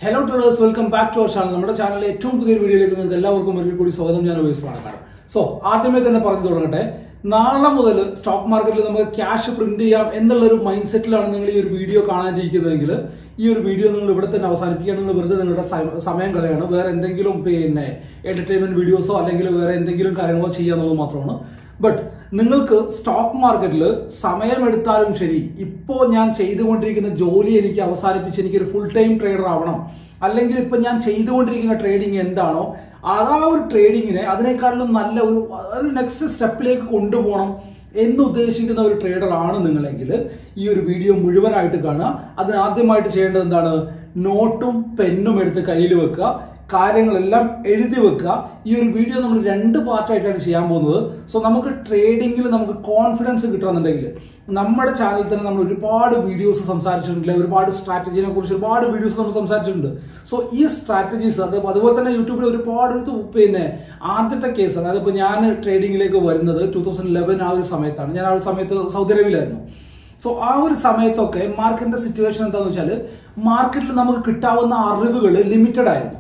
hello traders welcome back to our channel നമ്മുടെ ചാനലിലെ ഏറ്റവും പുതിയൊരു വീഡിയോയിലേക്ക് നിങ്ങൾക്ക് എല്ലാവർക്കും ഒരിക്കൽ കൂടി സ്വാഗതം ഞാൻ ഉപയോഗിച്ച് പാണക്കാട് സോ ആദ്യമേ തന്നെ പറഞ്ഞു തുടങ്ങട്ടെ നാളെ മുതൽ സ്റ്റോക്ക് മാർക്കറ്റിൽ നമുക്ക് ക്യാഷ് പ്രിന്റ് ചെയ്യാം എന്നുള്ള ഒരു മൈൻഡ് സെറ്റിലാണ് നിങ്ങൾ ഈ ഒരു വീഡിയോ കാണാനിരിക്കുന്നതെങ്കിൽ ഈ ഒരു വീഡിയോ നിങ്ങൾ ഇവിടെ തന്നെ അവസാനിപ്പിക്കുക നിങ്ങൾ വെറുതെ നിങ്ങളുടെ സമ- സമയം കളയാണ് വേറെ എന്തെങ്കിലും പിന്നെ എന്റർടൈൻമെന്റ് വീഡിയോസോ അല്ലെങ്കിൽ വേറെ എന്തെങ്കിലും കാര്യങ്ങളോ ചെയ്യാന്നുള്ളത് മാത്രമാണ് ബട്ട് നിങ്ങൾക്ക് സ്റ്റോക്ക് മാർക്കറ്റിൽ സമയമെടുത്താലും ശരി ഇപ്പോൾ ഞാൻ ചെയ്തുകൊണ്ടിരിക്കുന്ന ജോലി എനിക്ക് അവസാനിപ്പിച്ച് എനിക്ക് ഒരു ഫുൾ ടൈം ട്രേഡർ ആവണം അല്ലെങ്കിൽ ഇപ്പൊ ഞാൻ ചെയ്തുകൊണ്ടിരിക്കുന്ന ട്രേഡിംഗ് എന്താണോ ആ ഒരു ട്രേഡിങ്ങിനെ അതിനേക്കാളും നല്ല ഒരു ഒരു നെക്സ്റ്റ് സ്റ്റെപ്പിലേക്ക് കൊണ്ടുപോകണം എന്ന് ഉദ്ദേശിക്കുന്ന ഒരു ട്രേഡർ ആണ് നിങ്ങളെങ്കിൽ ഈ ഒരു വീഡിയോ മുഴുവനായിട്ട് കാണുക അതിന് ആദ്യമായിട്ട് ചെയ്യേണ്ടത് എന്താണ് നോട്ടും പെന്നും എടുത്ത് കയ്യിൽ വെക്കുക കാര്യങ്ങളെല്ലാം എഴുതി വെക്കുക ഈ ഒരു വീഡിയോ നമ്മൾ രണ്ട് പാർട്ടായിട്ടാണ് ചെയ്യാൻ പോകുന്നത് സോ നമുക്ക് ട്രേഡിങ്ങിൽ നമുക്ക് കോൺഫിഡൻസ് കിട്ടണമെന്നുണ്ടെങ്കിൽ നമ്മുടെ ചാനലിൽ തന്നെ നമ്മൾ ഒരുപാട് വീഡിയോസ് സംസാരിച്ചിട്ടുണ്ട് ഒരുപാട് സ്ട്രാറ്റജിനെ കുറിച്ച് ഒരുപാട് വീഡിയോസ് നമ്മൾ സംസാരിച്ചിട്ടുണ്ട് സോ ഈ സ്ട്രാറ്റജീസ് അത് അതുപോലെ തന്നെ യൂട്യൂബിൽ ഒരുപാട് ഇത് പിന്നെ ആദ്യത്തെ കേസ് അതായത് ഇപ്പോൾ ഞാൻ ട്രേഡിങ്ങിലേക്ക് വരുന്നത് ടൂ തൗസൻഡ് ലെവൻ ആ ഒരു സമയത്താണ് ഞാൻ ആ ഒരു സമയത്ത് സൗദി അറേബ്യയിലായിരുന്നു സോ ആ ഒരു സമയത്തൊക്കെ മാർക്കറ്റിന്റെ സിറ്റുവേഷൻ എന്താണെന്ന് വെച്ചാൽ മാർക്കറ്റിൽ നമുക്ക് കിട്ടാവുന്ന അറിവുകൾ ലിമിറ്റഡ് ആയിരുന്നു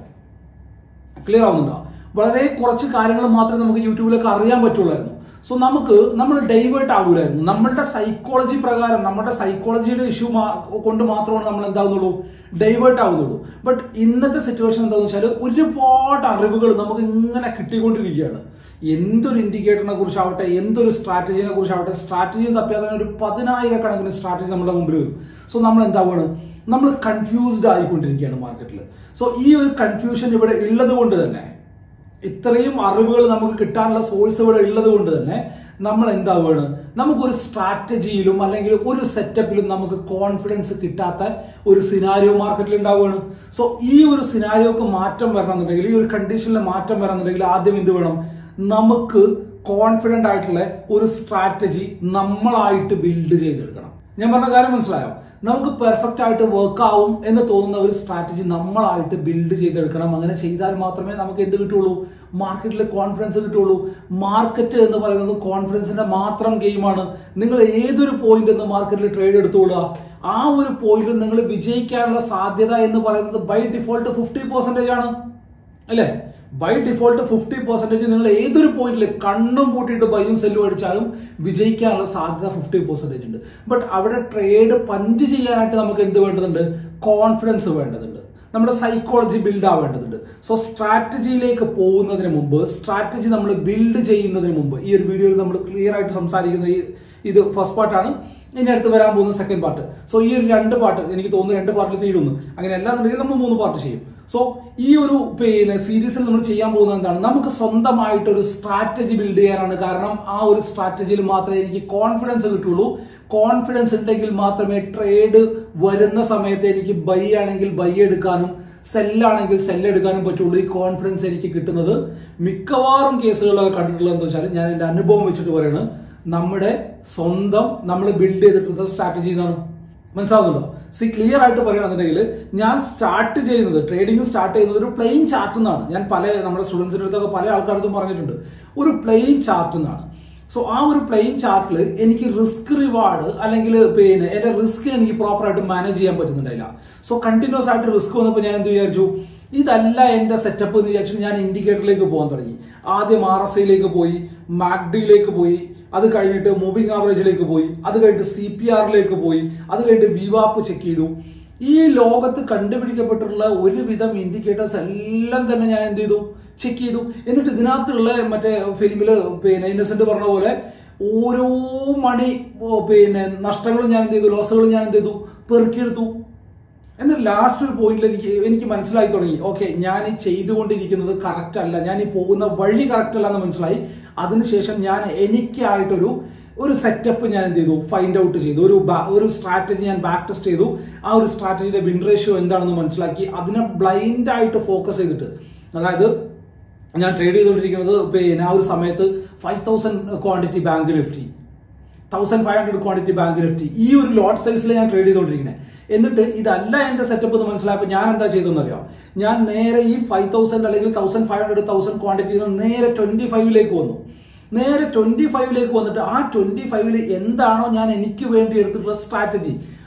ക്ലിയർ ആവുന്നുണ്ടോ വളരെ കുറച്ച് കാര്യങ്ങൾ മാത്രമേ നമുക്ക് യൂട്യൂബിലൊക്കെ അറിയാൻ പറ്റുള്ളായിരുന്നു സോ നമുക്ക് നമ്മൾ ഡൈവേർട്ട് ആകൂലായിരുന്നു നമ്മളുടെ സൈക്കോളജി പ്രകാരം നമ്മുടെ സൈക്കോളജിയുടെ ഇഷ്യൂ കൊണ്ട് മാത്രമാണ് നമ്മൾ എന്താവുന്നുള്ളൂ ഡൈവേർട്ട് ആവുന്നുള്ളൂ ബട്ട് ഇന്നത്തെ സിറ്റുവേഷൻ എന്താണെന്ന് വെച്ചാൽ ഒരുപാട് അറിവുകൾ നമുക്ക് ഇങ്ങനെ കിട്ടിക്കൊണ്ടിരിക്കുകയാണ് എന്തൊരു ഇൻഡിക്കേറ്ററിനെ കുറിച്ചാവട്ടെ എന്തൊരു സ്ട്രാറ്റജിനെ കുറിച്ചാവട്ടെ സ്ട്രാറ്റജി തപ്പിയാൽ തന്നെ ഒരു പതിനായിരക്കണക്കിന് സ്ട്രാറ്റജി നമ്മുടെ മുമ്പിൽ വരും സോ നമ്മൾ എന്താവുകയാണ് നമ്മൾ കൺഫ്യൂസ്ഡ് ആയിക്കൊണ്ടിരിക്കുകയാണ് മാർക്കറ്റിൽ സോ ഈ ഒരു കൺഫ്യൂഷൻ ഇവിടെ ഉള്ളത് കൊണ്ട് തന്നെ ഇത്രയും അറിവുകൾ നമുക്ക് കിട്ടാനുള്ള സോഴ്സ് ഇവിടെ ഉള്ളത് കൊണ്ട് തന്നെ നമ്മൾ എന്താവുകയാണ് നമുക്കൊരു സ്ട്രാറ്റജിയിലും അല്ലെങ്കിൽ ഒരു സെറ്റപ്പിലും നമുക്ക് കോൺഫിഡൻസ് കിട്ടാത്ത ഒരു സിനാരിയോ മാർക്കറ്റിൽ ഉണ്ടാവുകയാണ് സോ ഈ ഒരു സിനാരിയോക്ക് മാറ്റം വരണമെന്നുണ്ടെങ്കിൽ ഈ ഒരു കണ്ടീഷനിൽ മാറ്റം വരണമെന്നുണ്ടെങ്കിൽ ആദ്യം എന്ത് വേണം നമുക്ക് കോൺഫിഡന്റ് ആയിട്ടുള്ള ഒരു സ്ട്രാറ്റജി നമ്മളായിട്ട് ബിൽഡ് ചെയ്തെടുക്കണം ഞാൻ പറഞ്ഞ കാര്യം മനസ്സിലായോ നമുക്ക് പെർഫെക്റ്റ് ആയിട്ട് വർക്ക് ആവും എന്ന് തോന്നുന്ന ഒരു സ്ട്രാറ്റജി നമ്മളായിട്ട് ബിൽഡ് ചെയ്തെടുക്കണം അങ്ങനെ ചെയ്താൽ മാത്രമേ നമുക്ക് എന്ത് കിട്ടുള്ളൂ മാർക്കറ്റിൽ കോൺഫിഡൻസ് കിട്ടുള്ളൂ മാർക്കറ്റ് എന്ന് പറയുന്നത് കോൺഫിഡൻസിന്റെ മാത്രം ഗെയിമാണ് നിങ്ങൾ ഏതൊരു പോയിന്റ് എന്ന് മാർക്കറ്റിൽ ട്രേഡ് എടുത്തുകൊള്ളുക ആ ഒരു പോയിന്റിൽ നിങ്ങൾ വിജയിക്കാനുള്ള സാധ്യത എന്ന് പറയുന്നത് ബൈ ഡിഫോൾട്ട് ഫിഫ്റ്റി പെർസെന്റേജ് ആണ് അല്ലേ ബൈ ഡിഫോൾട്ട് ഫിഫ്റ്റി പെർസെന്റേജ് നിങ്ങൾ ഏതൊരു പോയിന്റിൽ കണ്ണും പൂട്ടിയിട്ട് ബൈയും സെല്ലും അടിച്ചാലും വിജയിക്കാനുള്ള സാധ്യത ഫിഫ്റ്റി പെർസെന്റേജ് ഉണ്ട് ബട്ട് അവിടെ ട്രേഡ് പഞ്ച് ചെയ്യാനായിട്ട് നമുക്ക് എന്ത് വേണ്ടതുണ്ട് കോൺഫിഡൻസ് വേണ്ടതുണ്ട് നമ്മുടെ സൈക്കോളജി ബിൽഡ് ആവേണ്ടതുണ്ട് സോ സ്ട്രാറ്റജിയിലേക്ക് പോകുന്നതിന് മുമ്പ് സ്ട്രാറ്റജി നമ്മൾ ബിൽഡ് ചെയ്യുന്നതിന് മുമ്പ് ഈ ഒരു വീഡിയോയിൽ നമ്മൾ ക്ലിയർ ആയിട്ട് സംസാരിക്കുന്ന ഈ ഇത് ഫസ്റ്റ് പാർട്ടാണ് ഇനി അടുത്ത് വരാൻ പോകുന്ന സെക്കൻഡ് പാർട്ട് സോ ഈ ഒരു രണ്ട് പാർട്ട് എനിക്ക് തോന്നുന്നു രണ്ട് പാർട്ടിൽ തീരുന്നു അങ്ങനെ അല്ലാന്നുണ്ടെങ്കിൽ നമ്മൾ മൂന്ന് പാർട്ട് ചെയ്യും സോ ഈ ഒരു പിന്നെ സീരീസിൽ നമ്മൾ ചെയ്യാൻ പോകുന്നത് എന്താണ് നമുക്ക് സ്വന്തമായിട്ട് ഒരു സ്ട്രാറ്റജി ബിൽഡ് ചെയ്യാനാണ് കാരണം ആ ഒരു സ്ട്രാറ്റജിയിൽ മാത്രമേ എനിക്ക് കോൺഫിഡൻസ് കിട്ടുള്ളൂ കോൺഫിഡൻസ് ഉണ്ടെങ്കിൽ മാത്രമേ ട്രേഡ് വരുന്ന സമയത്ത് എനിക്ക് ബൈ ആണെങ്കിൽ ബൈ എടുക്കാനും സെല്ലാണെങ്കിൽ സെല്ല് എടുക്കാനും പറ്റുള്ളൂ ഈ കോൺഫിഡൻസ് എനിക്ക് കിട്ടുന്നത് മിക്കവാറും കേസുകളിലൊക്കെ കണ്ടിട്ടുള്ളത് എന്താ വെച്ചാൽ ഞാൻ എൻ്റെ അനുഭവം വെച്ചിട്ട് പറയുന്നത് നമ്മുടെ സ്വന്തം നമ്മൾ ബിൽഡ് ചെയ്തിട്ടുള്ള സ്ട്രാറ്റജി എന്നാണ് മനസ്സിലാവുന്നുണ്ടോ സി ക്ലിയർ ആയിട്ട് പറയുകയാണെന്നുണ്ടെങ്കിൽ ഞാൻ സ്റ്റാർട്ട് ചെയ്യുന്നത് ട്രേഡിംഗ് സ്റ്റാർട്ട് ചെയ്യുന്നത് ഒരു പ്ലെയിൻ ചാർട്ട് എന്നാണ് ഞാൻ പല നമ്മുടെ സ്റ്റുഡൻസിൻ്റെ അടുത്തൊക്കെ പല ആൾക്കാർക്കും പറഞ്ഞിട്ടുണ്ട് ഒരു പ്ലെയിൻ ചാർട്ട് എന്നാണ് സോ ആ ഒരു പ്ലെയിൻ ചാർട്ടിൽ എനിക്ക് റിസ്ക് റിവാർഡ് അല്ലെങ്കിൽ പിന്നെ എന്റെ റിസ്കിന് എനിക്ക് പ്രോപ്പർ ആയിട്ട് മാനേജ് ചെയ്യാൻ പറ്റുന്നുണ്ടായില്ല സോ കണ്ടിന്യൂസ് ആയിട്ട് റിസ്ക് വന്നപ്പോൾ ഞാൻ എന്ത് വിചാരിച്ചു ഇതല്ല എന്റെ സെറ്റപ്പ് എന്ന് വിചാരിച്ചിട്ട് ഞാൻ ഇൻഡിക്കേറ്ററിലേക്ക് പോകാൻ തുടങ്ങി ആദ്യം ആർ എസ് ഐയിലേക്ക് പോയി മാക്ഡിയിലേക്ക് പോയി അത് കഴിഞ്ഞിട്ട് മൂവിംഗ് ആവറേജിലേക്ക് പോയി അത് കഴിഞ്ഞിട്ട് സി പി ആറിലേക്ക് പോയി അത് കഴിഞ്ഞിട്ട് വിവാപ്പ് ചെക്ക് ചെയ്തു ഈ ലോകത്ത് കണ്ടുപിടിക്കപ്പെട്ടിട്ടുള്ള ഒരുവിധം ഇൻഡിക്കേറ്റേഴ്സ് എല്ലാം തന്നെ ഞാൻ എന്ത് ചെയ്തു ചെക്ക് ചെയ്തു എന്നിട്ട് ഇതിനകത്തുള്ള മറ്റേ ഫിലിമില് പിന്നെ ഇന്നസെന്റ് പറഞ്ഞ പോലെ ഓരോ മണി ഓ, പിന്നെ നഷ്ടങ്ങളും ഞാൻ എന്ത് ചെയ്തു ലോസുകളും ഞാൻ എന്ത് ചെയ്തു പെറുക്കിയെടുത്തു എന്നിട്ട് ലാസ്റ്റ് ഒരു പോയിന്റിൽ എനിക്ക് എനിക്ക് മനസ്സിലായി തുടങ്ങി ഓക്കെ ഞാൻ ഈ ചെയ്തുകൊണ്ടിരിക്കുന്നത് കറക്റ്റ് അല്ല ഞാൻ ഈ പോകുന്ന വഴി കറക്റ്റ് അല്ല എന്ന് മനസ്സിലായി അതിനുശേഷം ഞാൻ എനിക്കായിട്ടൊരു ഒരു സെറ്റപ്പ് ഞാൻ എന്ത് ചെയ്തു ഫൈൻഡ് ഔട്ട് ചെയ്തു ഒരു ba- ഒരു സ്ട്രാറ്റജി ഞാൻ ബാക്ക് ടെസ്റ്റ് ചെയ്തു ആ ഒരു സ്ട്രാറ്റജിയുടെ വിൻ റേഷ്യോ എന്താണെന്ന് മനസ്സിലാക്കി അതിനെ ബ്ലൈൻഡ് ആയിട്ട് ഫോക്കസ് ചെയ്തിട്ട് അതായത് ഞാൻ ട്രേഡ് ചെയ്തുകൊണ്ടിരിക്കുന്നത് പിന്നെ ആ ഒരു സമയത്ത് five thousand quantity bank nifty thousand five hundred quantity bank nifty ഈ ഒരു ലോട്ട് സൈസിൽ ഞാൻ ട്രേഡ് ചെയ്തുകൊണ്ടിരിക്കുന്നത് എന്നിട്ട് ഇതല്ല എന്റെ സെറ്റപ്പ് എന്ന് മനസ്സിലായപ്പോൾ ഞാൻ എന്താ ചെയ്തെന്നറിയോ ഞാൻ നേരെ ഈ ഫൈവ് തൗസൻഡ് അല്ലെങ്കിൽ തൗസൻഡ് ഫൈവ് ഹൺഡ്രഡ് തൗസൻഡ് ക്വാണ്ടിറ്റിയിൽ നിന്ന് നേരെ ട്വന്റി ഫൈവിലേക്ക് വന്നു നേരെ ട്വന്റി ഫൈവിലേക്ക് വന്നിട്ട് ആ ട്വന്റി ഫൈവില് എന്താണോ ഞാൻ എനിക്ക് വേണ്ടി എടുത്തിട്ടുള്ള സ്ട്രാറ്റജി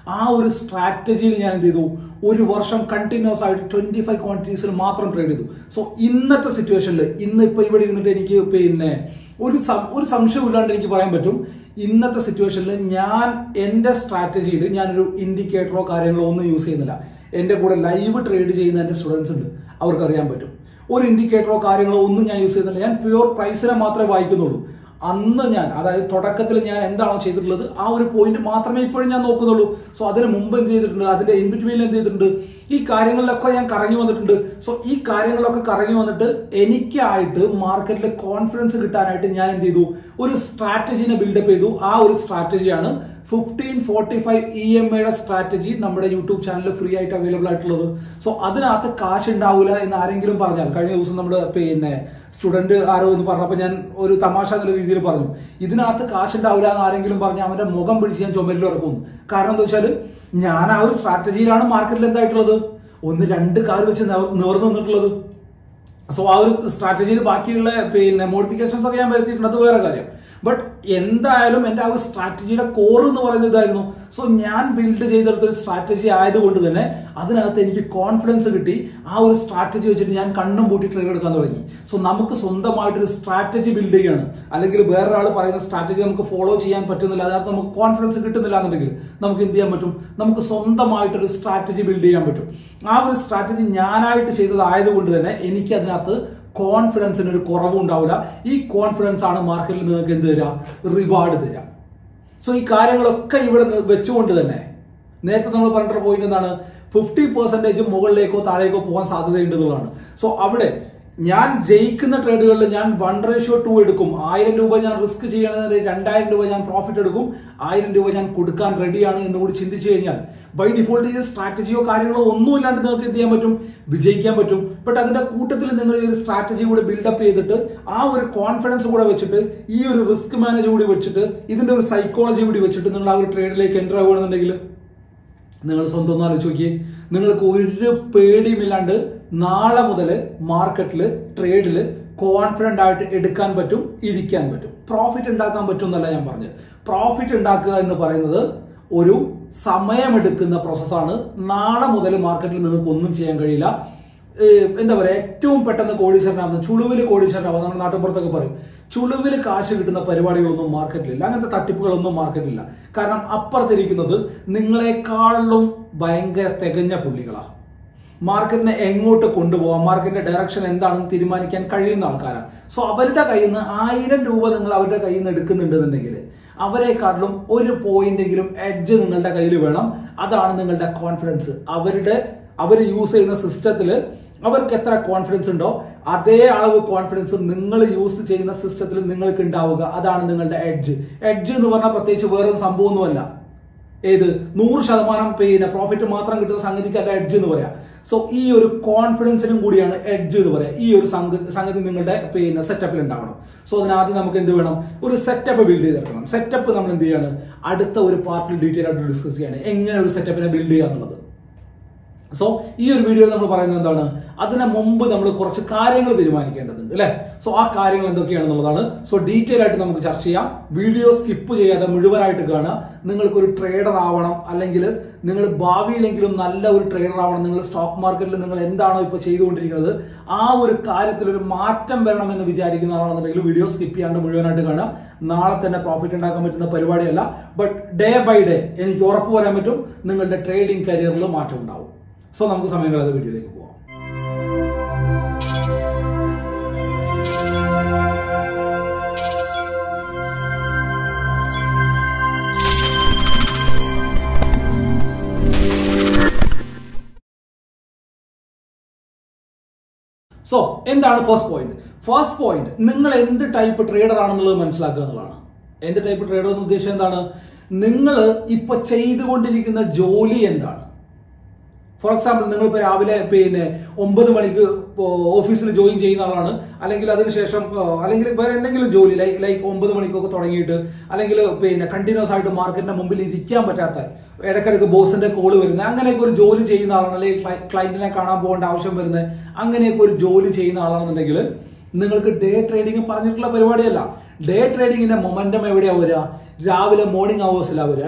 ആ ഒരു സ്ട്രാറ്റജിയിൽ ഞാൻ എന്ത് ചെയ്തു ഒരു വർഷം കണ്ടിന്യൂസ് ആയിട്ട് ട്വന്റി ഫൈവ് ക്വാണ്ടിറ്റീസിൽ മാത്രം ട്രേഡ് ചെയ്തു സോ ഇന്നത്തെ സിറ്റുവേഷനിൽ ഇന്ന് ഇപ്പൊ ഇവിടെ ഇരുന്നിട്ട് എനിക്ക് പിന്നെ ഒരു സം- ഒരു സംശയമില്ലാണ്ട് എനിക്ക് പറയാൻ പറ്റും ഇന്നത്തെ സിറ്റുവേഷനിൽ ഞാൻ എന്റെ സ്ട്രാറ്റജിയിൽ ഞാനൊരു ഇൻഡിക്കേറ്ററോ കാര്യങ്ങളോ ഒന്നും യൂസ് ചെയ്യുന്നില്ല എന്റെ കൂടെ ലൈവ് ട്രേഡ് ചെയ്യുന്ന എന്റെ സ്റ്റുഡൻസ് ഉണ്ട് അവർക്ക് അറിയാൻ പറ്റും ഒരു ഇൻഡിക്കേറ്ററോ കാര്യങ്ങളോ ഒന്നും ഞാൻ യൂസ് ചെയ്യുന്നില്ല ഞാൻ പ്യുവർ പ്രൈസിനെ മാത്രമേ വായിക്കുന്നുള്ളൂ അന്ന് ഞാൻ അതായത് തുടക്കത്തിൽ ഞാൻ എന്താണോ ചെയ്തിട്ടുള്ളത് ആ ഒരു പോയിന്റ് മാത്രമേ ഇപ്പോഴും ഞാൻ നോക്കുന്നുള്ളൂ സോ അതിന് മുമ്പ് എന്ത് ചെയ്തിട്ടുണ്ട് അതിന്റെ ഇൻ ബിറ്റ്വീനിൽ എന്ത് ചെയ്തിട്ടുണ്ട് ഈ കാര്യങ്ങളിലൊക്കെ ഞാൻ കറങ്ങി വന്നിട്ടുണ്ട് സോ ഈ കാര്യങ്ങളിലൊക്കെ കറങ്ങി വന്നിട്ട് എനിക്കായിട്ട് മാർക്കറ്റിൽ കോൺഫിഡൻസ് കിട്ടാനായിട്ട് ഞാൻ എന്ത് ചെയ്തു ഒരു സ്ട്രാറ്റജിനെ ബിൽഡപ്പ് ചെയ്തു ആ ഒരു സ്ട്രാറ്റജിയാണ് fifteen forty five E M ഐയുടെ സ്ട്രാറ്റജി നമ്മുടെ യൂട്യൂബ് ചാനലിൽ ഫ്രീ ആയിട്ട് അവൈലബിൾ ആയിട്ടുള്ളത് സോ അതിനകത്ത് കാശ് ഉണ്ടാവില്ല എന്ന് ആരെങ്കിലും പറഞ്ഞാൽ കഴിഞ്ഞ ദിവസം നമ്മുടെ പിന്നെ സ്റ്റുഡന്റ് ആരോ എന്ന് പറഞ്ഞപ്പോൾ ഞാൻ ഒരു തമാശ എന്നുള്ള രീതിയിൽ പറഞ്ഞു ഇതിനകത്ത് കാശ് ഉണ്ടാവില്ല എന്ന് ആരെങ്കിലും പറഞ്ഞാൽ അവന്റെ മുഖം പിടിച്ച് ഞാൻ ചുമരിൽ ഉറക്കുന്നു കാരണം എന്താ വെച്ചാൽ ഞാൻ ആ ഒരു സ്ട്രാറ്റജിയിലാണ് മാർക്കറ്റിൽ എന്തായിട്ടുള്ളത് ഒന്ന് രണ്ട് കാല് വെച്ച് നിവർ- നിവർന്നു നിന്നിട്ടുള്ളത് സോ ആ ഒരു സ്ട്രാറ്റജിയിൽ ബാക്കിയുള്ള പിന്നെ മോഡിഫിക്കേഷൻസ് ഒക്കെ ഞാൻ വരുത്തിയിട്ടുണ്ട് അത് വേറെ കാര്യം ബട്ട് എന്തായാലും എൻ്റെ ആ ഒരു സ്ട്രാറ്റജിയുടെ കോർ എന്ന് പറയുന്നത് ഇതായിരുന്നു സോ ഞാൻ ബിൽഡ് ചെയ്തെടുത്ത ഒരു സ്ട്രാറ്റജി ആയതുകൊണ്ട് തന്നെ അതിനകത്ത് എനിക്ക് കോൺഫിഡൻസ് കിട്ടി ആ ഒരു സ്ട്രാറ്റജി വെച്ചിട്ട് ഞാൻ കണ്ണും പൂട്ടി ട്രേഡ് എടുക്കാൻ തുടങ്ങി സോ നമുക്ക് സ്വന്തമായിട്ടൊരു സ്ട്രാറ്റജി ബിൽഡ് ചെയ്യാണ് അല്ലെങ്കിൽ വേറൊരാൾ പറയുന്ന സ്ട്രാറ്റജി നമുക്ക് ഫോളോ ചെയ്യാൻ പറ്റുന്നില്ല അതിനകത്ത് നമുക്ക് കോൺഫിഡൻസ് കിട്ടുന്നില്ല എന്നുണ്ടെങ്കിൽ നമുക്ക് എന്ത് ചെയ്യാൻ പറ്റും നമുക്ക് സ്വന്തമായിട്ടൊരു സ്ട്രാറ്റജി ബിൽഡ് ചെയ്യാൻ പറ്റും ആ ഒരു സ്ട്രാറ്റജി ഞാനായിട്ട് ചെയ്തതായതുകൊണ്ട് തന്നെ എനിക്ക് അതിനകത്ത് കോൺഫിഡൻസിന് ഒരു കുറവും ഉണ്ടാവില്ല ഈ കോൺഫിഡൻസ് ആണ് മാർക്കറ്റിൽ നിങ്ങൾക്ക് എന്ത് തരാം റിവാർഡ് തരാം സോ ഈ കാര്യങ്ങളൊക്കെ ഇവിടെ നി- വെച്ചുകൊണ്ട് തന്നെ നേരത്തെ നമ്മൾ പറഞ്ഞിട്ടുള്ള പോയിന്റ് എന്താണ് ഫിഫ്റ്റി പെർസെന്റേജ് മുകളിലേക്കോ താഴേക്കോ പോകാൻ സാധ്യതയുണ്ടെന്നുള്ളതാണ് സോ അവിടെ ഞാൻ ജയിക്കുന്ന ട്രേഡുകളിൽ ഞാൻ വൺ റേഷ്യോ ടു എടുക്കും ആയിരം രൂപ ഞാൻ റിസ്ക് ചെയ്യണമെന്നുണ്ടെങ്കിൽ രണ്ടായിരം രൂപ ഞാൻ പ്രോഫിറ്റ് എടുക്കും ആയിരം രൂപ ഞാൻ കൊടുക്കാൻ റെഡിയാണ് എന്ന് കൂടി ചിന്തിച്ചു കഴിഞ്ഞാൽ ബൈ ഡിഫോൾട്ട് ചെയ്ത സ്ട്രാറ്റജിയോ കാര്യങ്ങളോ ഒന്നും ഇല്ലാണ്ട് നിങ്ങൾക്ക് എന്ത് ചെയ്യാൻ പറ്റും വിജയിക്കാൻ പറ്റും ബട്ട് അതിന്റെ കൂട്ടത്തിൽ നിങ്ങൾ ഈ ഒരു സ്ട്രാറ്റജി കൂടെ ബിൽഡപ്പ് ചെയ്തിട്ട് ആ ഒരു കോൺഫിഡൻസ് കൂടെ വെച്ചിട്ട് ഈ ഒരു റിസ്ക് മാനേജ് കൂടി വെച്ചിട്ട് ഇതിന്റെ ഒരു സൈക്കോളജി കൂടി വെച്ചിട്ട് നിങ്ങൾ ആ ഒരു ട്രേഡിലേക്ക് എൻ്റർ ആവുകയാണെന്നുണ്ടെങ്കിൽ നിങ്ങൾ സ്വന്തം ഒന്ന് ആലോചിച്ച് നോക്കിയേ നിങ്ങൾക്ക് ഒരു പേടിയുമില്ലാണ്ട് നാളെ മുതൽ മാർക്കറ്റിൽ ട്രേഡിൽ കോൺഫിഡന്റ് ആയിട്ട് എടുക്കാൻ പറ്റും ഇരിക്കാൻ പറ്റും പ്രോഫിറ്റ് ഉണ്ടാക്കാൻ പറ്റും എന്നല്ല ഞാൻ പറഞ്ഞത് പ്രോഫിറ്റ് ഉണ്ടാക്കുക എന്ന് പറയുന്നത് ഒരു സമയമെടുക്കുന്ന പ്രോസസ്സാണ് നാളെ മുതൽ മാർക്കറ്റിൽ നിങ്ങൾക്ക് ഒന്നും ചെയ്യാൻ കഴിയില്ല ഏഹ് എന്താ പറയുക ഏറ്റവും പെട്ടെന്ന് കോടീശ്വരനാവുന്ന ചുളുവിൽ കോടീശ്വരനാവുക നമ്മുടെ നാട്ടുപുറത്തൊക്കെ പറയും ചുളുവിൽ കാശ് കിട്ടുന്ന പരിപാടികളൊന്നും മാർക്കറ്റിലില്ല അങ്ങനത്തെ തട്ടിപ്പുകളൊന്നും മാർക്കറ്റിലില്ല കാരണം അപ്പുറത്തിരിക്കുന്നത് നിങ്ങളെക്കാളും ഭയങ്കര തികഞ്ഞ പുള്ളികളാണ് മാർക്കറ്റിനെ എങ്ങോട്ട് കൊണ്ടുപോകാം മാർക്കറ്റിന്റെ ഡയറക്ഷൻ എന്താണെന്ന് തീരുമാനിക്കാൻ കഴിയുന്ന ആൾക്കാരാണ് സോ അവരുടെ കയ്യിൽ നിന്ന് ആയിരം രൂപ നിങ്ങൾ അവരുടെ കയ്യിൽ നിന്ന് എടുക്കുന്നുണ്ടെന്നുണ്ടെങ്കിൽ അവരെക്കാട്ടിലും ഒരു പോയിന്റെങ്കിലും എഡ്ജ് നിങ്ങളുടെ കയ്യിൽ വേണം അതാണ് നിങ്ങളുടെ കോൺഫിഡൻസ് അവരുടെ അവർ യൂസ് ചെയ്യുന്ന സിസ്റ്റത്തിൽ അവർക്ക് എത്ര കോൺഫിഡൻസ് ഉണ്ടോ അതേ അളവ് കോൺഫിഡൻസ് നിങ്ങൾ യൂസ് ചെയ്യുന്ന സിസ്റ്റത്തിൽ നിങ്ങൾക്ക് ഉണ്ടാവുക അതാണ് നിങ്ങളുടെ എഡ്ജ് എഡ്ജ് എന്ന് പറഞ്ഞാൽ പ്രത്യേകിച്ച് വേറൊരു സംഭവമൊന്നുമല്ല ഏത് നൂറ് ശതമാനം പിന്നെ പ്രോഫിറ്റ് മാത്രം കിട്ടുന്ന സംഗതിക്കല്ല എഡ്ജ് എന്ന് പറയാം സോ ഈ ഒരു കോൺഫിഡൻസിനും കൂടിയാണ് എഡ്ജ് എന്ന് പറയാം ഈ ഒരു സംഗതി സംഗതി നിങ്ങളുടെ പിന്നെ സെറ്റപ്പിൽ ഉണ്ടാവണം സോ അതിനാദ്യം നമുക്ക് എന്ത് വേണം ഒരു സെറ്റപ്പ് ബിൽഡ് ചെയ്തെടുക്കണം സെറ്റപ്പ് നമ്മൾ എന്ത് ചെയ്യാണ് അടുത്ത ഒരു പാർട്ടിൽ ഡീറ്റെയിൽ ആയിട്ട് ഡിസ്കസ് ചെയ്യാണ് എങ്ങനെ ഒരു സെറ്റപ്പിനെ ബിൽഡ് ചെയ്യുക എന്നുള്ളത് സോ ഈ ഒരു വീഡിയോയിൽ നമ്മൾ പറയുന്നത് എന്താണ് അതിന് മുമ്പ് നമ്മൾ കുറച്ച് കാര്യങ്ങൾ തീരുമാനിക്കേണ്ടതുണ്ട് അല്ലെ സോ ആ കാര്യങ്ങൾ എന്തൊക്കെയാണെന്നുള്ളതാണ് സോ ഡീറ്റെയിൽ ആയിട്ട് നമുക്ക് ചർച്ച ചെയ്യാം വീഡിയോ സ്കിപ്പ് ചെയ്യാതെ മുഴുവനായിട്ട് കാണുക നിങ്ങൾക്കൊരു ട്രേഡർ ആവണം അല്ലെങ്കിൽ നിങ്ങൾ ഭാവിയിലെങ്കിലും നല്ല ഒരു ട്രേഡർ ആവണം നിങ്ങൾ സ്റ്റോക്ക് മാർക്കറ്റിൽ നിങ്ങൾ എന്താണോ ഇപ്പോൾ ചെയ്തുകൊണ്ടിരിക്കുന്നത് ആ ഒരു കാര്യത്തിൽ ഒരു മാറ്റം വരണം എന്ന് വിചാരിക്കുന്ന ആളാണെന്നുണ്ടെങ്കിൽ വീഡിയോ സ്കിപ്പ് ചെയ്യാണ്ട് മുഴുവനായിട്ട് കാണാം നാളെ തന്നെ പ്രോഫിറ്റ് ഉണ്ടാക്കാൻ പറ്റുന്ന പരിപാടിയല്ല ബട്ട് ഡേ ബൈ ഡേ എനിക്ക് ഉറപ്പ് പറയാൻ പറ്റും നിങ്ങളുടെ ട്രേഡിംഗ് കരിയറിൽ മാറ്റം ഉണ്ടാവും സോ നമുക്ക് സമയം കളയാതെ വീഡിയോയിലേക്ക് പോവാം സോ എന്താണ് ഫസ്റ്റ് പോയിന്റ് ഫസ്റ്റ് പോയിന്റ് നിങ്ങൾ എന്ത് ടൈപ്പ് ട്രേഡർ ആണെന്നുള്ളത് മനസ്സിലാക്കുക എന്നുള്ളതാണ് എന്ത് ടൈപ്പ് ട്രേഡർ എന്ന് ഉദ്ദേശിച്ചത് എന്താണ് നിങ്ങൾ ഇപ്പൊ ചെയ്തുകൊണ്ടിരിക്കുന്ന ജോലി എന്താണ് ഫോർ എക്സാമ്പിൾ നിങ്ങൾ ഇപ്പോൾ രാവിലെ പിന്നെ ഒമ്പത് മണിക്ക് ഓഫീസിൽ ജോയിൻ ചെയ്യുന്ന ആളാണ് അല്ലെങ്കിൽ അതിനുശേഷം ആ, അല്ലെങ്കിൽ വേറെ എന്തെങ്കിലും ജോലി ലൈക്ക് ലൈക്ക് ഒമ്പത് മണിക്കൊക്കെ തുടങ്ങിയിട്ട് അല്ലെങ്കിൽ പിന്നെ കണ്ടിന്യൂസ് ആയിട്ട് മാർക്കറ്റിന്റെ മുമ്പിൽ ഇരിക്കാൻ പറ്റാത്ത ഇടയ്ക്കിടയ്ക്ക് ബോസിന്റെ കോള് വരുന്നത് അങ്ങനെയൊക്കെ ഒരു ജോലി ചെയ്യുന്ന ആളാണ് അല്ലെങ്കിൽ ക്ലയന്റിനെ കാണാൻ പോകേണ്ട ആവശ്യം വരുന്നത് അങ്ങനെയൊക്കെ ഒരു ജോലി ചെയ്യുന്ന ആളാണെന്നുണ്ടെങ്കിൽ നിങ്ങൾക്ക് ഡേ ട്രേഡിംഗ് പറഞ്ഞിട്ടുള്ള പരിപാടിയല്ല ഡേ ട്രേഡിങ്ങിന്റെ മൊമെന്റം എവിടെയാ വരിക രാവിലെ മോർണിംഗ് അവേഴ്സിലാണ് വരിക അല്ലെ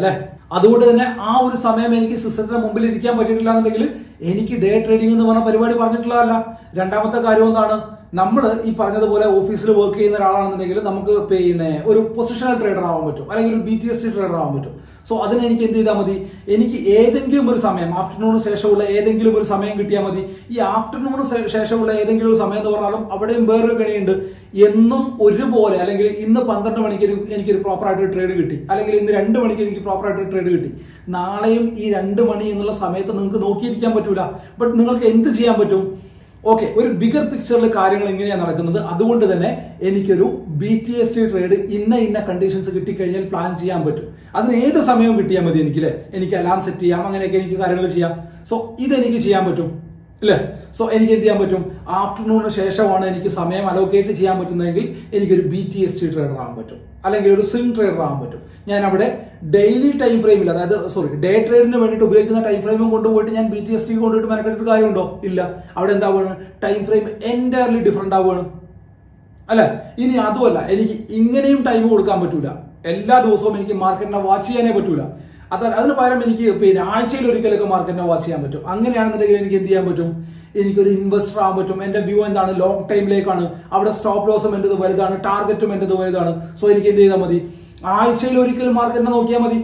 അതുകൊണ്ട് തന്നെ ആ ഒരു സമയം എനിക്ക് സിസ്റ്റത്തിന്റെ മുമ്പിൽ ഇരിക്കാൻ പറ്റിയിട്ടില്ല എന്നുണ്ടെങ്കിൽ എനിക്ക് ഡേ ട്രേഡിംഗ് എന്ന് പറഞ്ഞ പരിപാടി പറഞ്ഞിട്ടുള്ളതല്ല രണ്ടാമത്തെ കാര്യം എന്താണ് നമ്മൾ ഈ പറഞ്ഞതുപോലെ ഓഫീസിൽ വർക്ക് ചെയ്യുന്ന ഒരാളാണെന്നുണ്ടെങ്കിൽ നമുക്ക് പിന്നെ ഒരു പൊസിഷണൽ ട്രേഡർ ആവാൻ പറ്റും അല്ലെങ്കിൽ ഒരു B T S T trader ആവാൻ പറ്റും സോ അതിന് എനിക്ക് എന്ത് ചെയ്താൽ മതി എനിക്ക് ഏതെങ്കിലും ഒരു സമയം ആഫ്റ്റർനൂണിന് ശേഷമുള്ള ഏതെങ്കിലും ഒരു സമയം കിട്ടിയാൽ മതി ഈ ആഫ്റ്റർനൂണിന് ശേഷമുള്ള ഏതെങ്കിലും ഒരു സമയം എന്ന് പറഞ്ഞാലും അവിടെയും വേറൊരു കണിയുണ്ട് എന്നും ഒരുപോലെ അല്ലെങ്കിൽ ഇന്ന് പന്ത്രണ്ട് മണിക്ക് ഒരു- എനിക്കൊരു പ്രോപ്പറായിട്ട് ട്രേഡ് കിട്ടി അല്ലെങ്കിൽ ഇന്ന് രണ്ട് മണിക്ക് എനിക്ക് പ്രോപ്പറായിട്ട് ട്രേഡ് കിട്ടി നാളെയും ഈ രണ്ട് മണി എന്നുള്ള സമയത്ത് നിങ്ങൾക്ക് നോക്കിയിരിക്കാൻ പറ്റൂല ബട്ട് നിങ്ങൾക്ക് എന്ത് ചെയ്യാൻ പറ്റും ഓക്കെ ഒരു ബിഗർ പിക്ചറിൽ കാര്യങ്ങൾ എങ്ങനെയാണ് നടക്കുന്നത് അതുകൊണ്ട് തന്നെ എനിക്കൊരു B T S T trade ഇന്ന ഇന്ന കണ്ടീഷൻസ് കിട്ടിക്കഴിഞ്ഞാൽ പ്ലാൻ ചെയ്യാൻ പറ്റും അതിന് ഏത് സമയവും കിട്ടിയാൽ മതി എനിക്കില്ലേ എനിക്ക് അലാം സെറ്റ് ചെയ്യാം അങ്ങനെയൊക്കെ എനിക്ക് കാര്യങ്ങൾ ചെയ്യാം സോ ഇതെനിക്ക് ചെയ്യാൻ പറ്റും അല്ലേ സോ എനിക്ക് എന്ത് ചെയ്യാൻ പറ്റും ആഫ്റ്റർനൂണിന് ശേഷമാണ് എനിക്ക് സമയം അലോക്കേറ്റ് ചെയ്യാൻ പറ്റുന്നതെങ്കിൽ എനിക്കൊരു B T S T trader ആകാൻ പറ്റും അല്ലെങ്കിൽ ഒരു സ്വിംഗ് ട്രേഡർ ആകാൻ പറ്റും ഞാൻ അവിടെ ഡെയിലി ടൈം ഫ്രെയിമിൽ അതായത് സോറി ഡേ ട്രേഡിന് വേണ്ടിയിട്ട് ഉപയോഗിക്കുന്ന ടൈം ഫ്രെയിമും കൊണ്ടുപോയിട്ട് ഞാൻ ബി ടി എസ് ടി കൊണ്ടുപോയിട്ട് മെനക്കെട്ടിട്ട് കാര്യമുണ്ടോ ഇല്ല അവിടെ എന്താവുകയാണ് ടൈം ഫ്രെയിം എൻറ്റയർലി ഡിഫറെന്റ് ആവുകയാണ് അല്ല ഇനി അതുമല്ല എനിക്ക് ഇങ്ങനെയും ടൈം കൊടുക്കാൻ പറ്റൂല എല്ലാ ദിവസവും എനിക്ക് മാർക്കറ്റിനെ വാച്ച് ചെയ്യാനേ പറ്റൂല അത് അതിന് പകരം എനിക്ക് പിന്നെ ആഴ്ചയിൽ ഒരിക്കലൊക്കെ മാർക്കറ്റിനെ വാച്ച് ചെയ്യാൻ പറ്റും അങ്ങനെയാണെന്നുണ്ടെങ്കിൽ എനിക്ക് എന്ത് ചെയ്യാൻ പറ്റും എനിക്കൊരു ഇൻവെസ്റ്റർ ആകാൻ പറ്റും എന്റെ വ്യൂ എന്താണ് ലോങ് ടൈമിലേക്കാണ് അവിടെ സ്റ്റോപ്പ് ലോസും എന്റേത് വലുതാണ് ടാർഗറ്റും എന്റേത് വലുതാണ് സോ എനിക്ക് എന്ത് ചെയ്താൽ മതി ആഴ്ചയിൽ ഒരിക്കൽ മാർക്കറ്റിനെ നോക്കിയാൽ മതി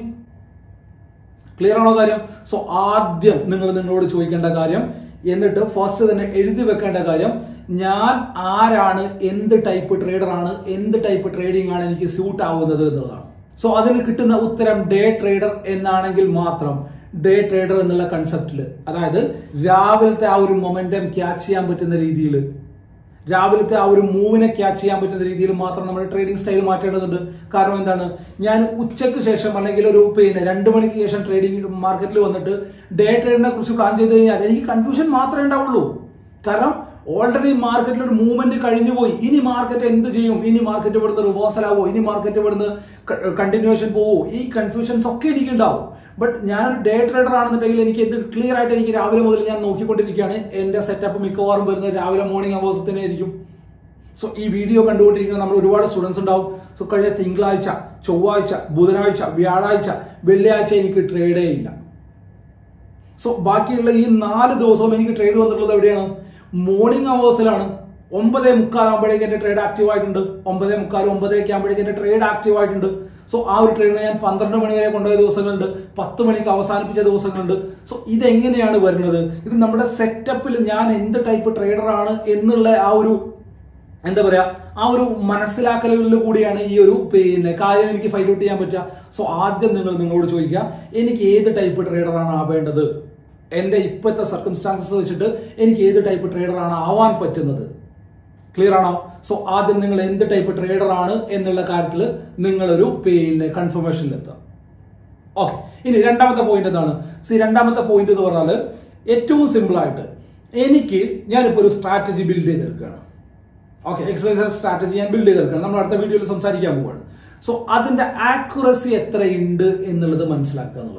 ക്ലിയർ ആണോ കാര്യം സോ ആദ്യം നിങ്ങൾ നിങ്ങളോട് ചോദിക്കേണ്ട കാര്യം എന്നിട്ട് ഫസ്റ്റ് തന്നെ എഴുതി വെക്കേണ്ട കാര്യം ഞാൻ ആരാണ് എന്ത് ടൈപ്പ് ട്രേഡർ ആണ് എന്ത് ടൈപ്പ് ട്രേഡിംഗ് ആണ് എനിക്ക് സ്യൂട്ട് ആവുന്നത് എന്നുള്ളതാണ് സോ അതിന് കിട്ടുന്ന ഉത്തരം ഡേ ട്രേഡർ എന്നാണെങ്കിൽ മാത്രം ഡേ ട്രേഡർ എന്നുള്ള കൺസെപ്റ്റിൽ അതായത് രാവിലത്തെ ആ ഒരു മൊമെന്റം ക്യാച്ച് ചെയ്യാൻ പറ്റുന്ന രീതിയിൽ രാവിലത്തെ ആ ഒരു മൂവിനെ ക്യാച്ച് ചെയ്യാൻ പറ്റുന്ന രീതിയിൽ മാത്രം നമ്മുടെ ട്രേഡിംഗ് സ്റ്റൈൽ മാറ്റേണ്ടതുണ്ട് കാരണം എന്താണ് ഞാൻ ഉച്ചയ്ക്ക് ശേഷം അല്ലെങ്കിൽ ഒരു പിന്നെ രണ്ട് മണിക്ക് ശേഷം ട്രേഡിംഗ് മാർക്കറ്റിൽ വന്നിട്ട് ഡേ ട്രേഡിനെ കുറിച്ച് പ്ലാൻ ചെയ്ത് കഴിഞ്ഞാൽ എനിക്ക് കൺഫ്യൂഷൻ മാത്രമേ ഉണ്ടാവുള്ളൂ കാരണം ഓൾറെഡി മാർക്കറ്റിൽ ഒരു മൂവ്മെന്റ് കഴിഞ്ഞു പോയി ഇനി മാർക്കറ്റ് എന്ത് ചെയ്യും ഇനി മാർക്കറ്റ് ഇവിടുന്ന് റിവേഴ്സൽ ആവോ ഇനി മാർക്കറ്റ് ഇവിടുന്ന് കണ്ടിന്യൂഷൻ പോവോ ഈ കൺഫ്യൂഷൻസ് ഒക്കെ എനിക്ക് ഉണ്ടാവും ബട്ട് ഞാനൊരു ഡേ ട്രേഡർ ആണെന്നുണ്ടെങ്കിൽ എനിക്ക് ഇത് ക്ലിയർ ആയിട്ട് എനിക്ക് രാവിലെ മുതൽ ഞാൻ നോക്കിക്കൊണ്ടിരിക്കുകയാണ് എന്റെ സെറ്റപ്പ് മിക്കവാറും വരുന്നത് രാവിലെ മോർണിംഗ് അവേഴ്സ് തന്നെ ആയിരിക്കും സോ ഈ വീഡിയോ കണ്ടുകൊണ്ടിരിക്കുന്ന നമ്മൾ ഒരുപാട് സ്റ്റുഡൻസ് ഉണ്ടാവും സോ കഴിഞ്ഞ തിങ്കളാഴ്ച ചൊവ്വാഴ്ച ബുധനാഴ്ച വ്യാഴാഴ്ച വെള്ളിയാഴ്ച എനിക്ക് ട്രേഡേ ഇല്ല സോ ബാക്കിയുള്ള ഈ നാല് ദിവസവും എനിക്ക് ട്രേഡ് വന്നിട്ടുള്ളത് എവിടെയാണ് മോർണിംഗ് അവേഴ്സിലാണ് ഒമ്പതേ മുക്കാലാകുമ്പോഴേക്ക് എന്റെ ട്രേഡ് ആക്റ്റീവ് ആയിട്ടുണ്ട് ഒമ്പതേ മുക്കാൽ ഒമ്പതരയ്ക്ക് ആകുമ്പോഴേക്ക് എന്റെ ട്രേഡ് ആക്റ്റീവ് ആയിട്ടുണ്ട് സോ ആ ഒരു ട്രേഡിനെ ഞാൻ പന്ത്രണ്ട് മണി വരെ കൊണ്ടുപോയ ദിവസങ്ങളുണ്ട് പത്ത് മണിക്ക് അവസാനിപ്പിച്ച ദിവസങ്ങളുണ്ട് സോ ഇതെങ്ങനെയാണ് വരുന്നത് ഇത് നമ്മുടെ സെറ്റപ്പിൽ ഞാൻ എന്ത് ടൈപ്പ് ട്രേഡർ ആണ് എന്നുള്ള ആ ഒരു എന്താ പറയാ ആ ഒരു മനസ്സിലാക്കലുകളിൽ കൂടിയാണ് ഈ ഒരു പിന്നെ കാര്യം എനിക്ക് ഫൈൻഡ് ഔട്ട് ചെയ്യാൻ പറ്റുക സോ ആദ്യം നിങ്ങൾ നിങ്ങളോട് ചോദിക്കുക എനിക്ക് ഏത് ടൈപ്പ് ട്രേഡറാണ് ആവേണ്ടത് എന്റെ ഇപ്പോഴത്തെ സർക്കംസ്റ്റാൻസസ് വെച്ചിട്ട് എനിക്ക് ഏത് ടൈപ്പ് ട്രേഡറാണ് ആവാൻ പറ്റുന്നത് ക്ലിയർ ആണോ സോ ആദ്യം നിങ്ങൾ എന്ത് ടൈപ്പ് ട്രേഡർ ആണ് എന്നുള്ള കാര്യത്തിൽ നിങ്ങളൊരു പിന്നെ കൺഫർമേഷനിൽ എത്തുക ഓക്കെ ഇനി രണ്ടാമത്തെ പോയിന്റ് എന്താണ് സി രണ്ടാമത്തെ പോയിന്റ് എന്ന് പറഞ്ഞാൽ ഏറ്റവും സിമ്പിൾ ആയിട്ട് എനിക്ക് ഞാനിപ്പോൾ ഒരു സ്ട്രാറ്റജി ബിൽഡ് ചെയ്തെടുക്കുകയാണ് ഓക്കെ എക്സസൈസ് സ്ട്രാറ്റജി ഞാൻ ബിൽഡ് ചെയ്തെടുക്കുകയാണ് നമ്മൾ അടുത്ത വീഡിയോയിൽ സംസാരിക്കാൻ പോവുകയാണ് സോ അതിന്റെ ആക്യുറസി എത്രയുണ്ട് എന്നുള്ളത് മനസ്സിലാക്കുക എന്നുള്ളതാണ്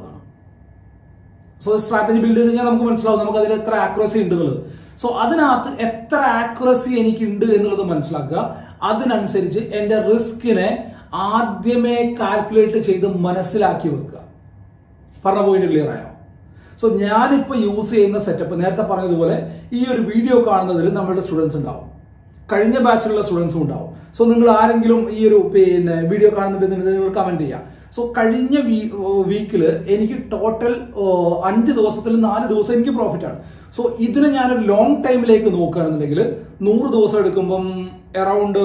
സോ സ്ട്രാറ്റജി ബിൽഡ് ചെയ്ത് കഴിഞ്ഞാൽ നമുക്ക് മനസ്സിലാവും നമുക്ക് അതിൽ എത്ര ആക്യുറസി ഉണ്ട് എന്നുള്ളത് സോ അതിനകത്ത് എത്ര ആക്യുറസി എനിക്കുണ്ട് എന്നുള്ളത് മനസ്സിലാക്കുക അതിനനുസരിച്ച് എന്റെ റിസ്കിനെ ആദ്യമേ കാൽക്കുലേറ്റ് ചെയ്ത് മനസ്സിലാക്കി വെക്കുക പറഞ്ഞ പോയിന്റ് ക്ലിയർ ആയോ സോ ഞാനിപ്പോ യൂസ് ചെയ്യുന്ന സെറ്റപ്പ് നേരത്തെ പറഞ്ഞതുപോലെ ഈ ഒരു വീഡിയോ കാണുന്നതിൽ നമ്മളുടെ സ്റ്റുഡൻസ് ഉണ്ടാവും കഴിഞ്ഞ ബാച്ചിലുള്ള സ്റ്റുഡൻസും ഉണ്ടാവും സോ നിങ്ങൾ ആരെങ്കിലും ഈ ഒരു പിന്നെ വീഡിയോ കാണുന്നുണ്ടെങ്കിൽ നിങ്ങൾ കമന്റ് ചെയ്യാം സോ കഴിഞ്ഞ വീക്കിൽ എനിക്ക് ടോട്ടൽ അഞ്ച് ദിവസത്തിൽ നാല് ദിവസം എനിക്ക് പ്രോഫിറ്റ് ആണ് സോ ഇതിനെ ഞാനൊരു ലോങ് ടൈമിലേക്ക് നോക്കുകയാണെന്നുണ്ടെങ്കിൽ നൂറ് ദിവസം എടുക്കുമ്പം അറൗണ്ട്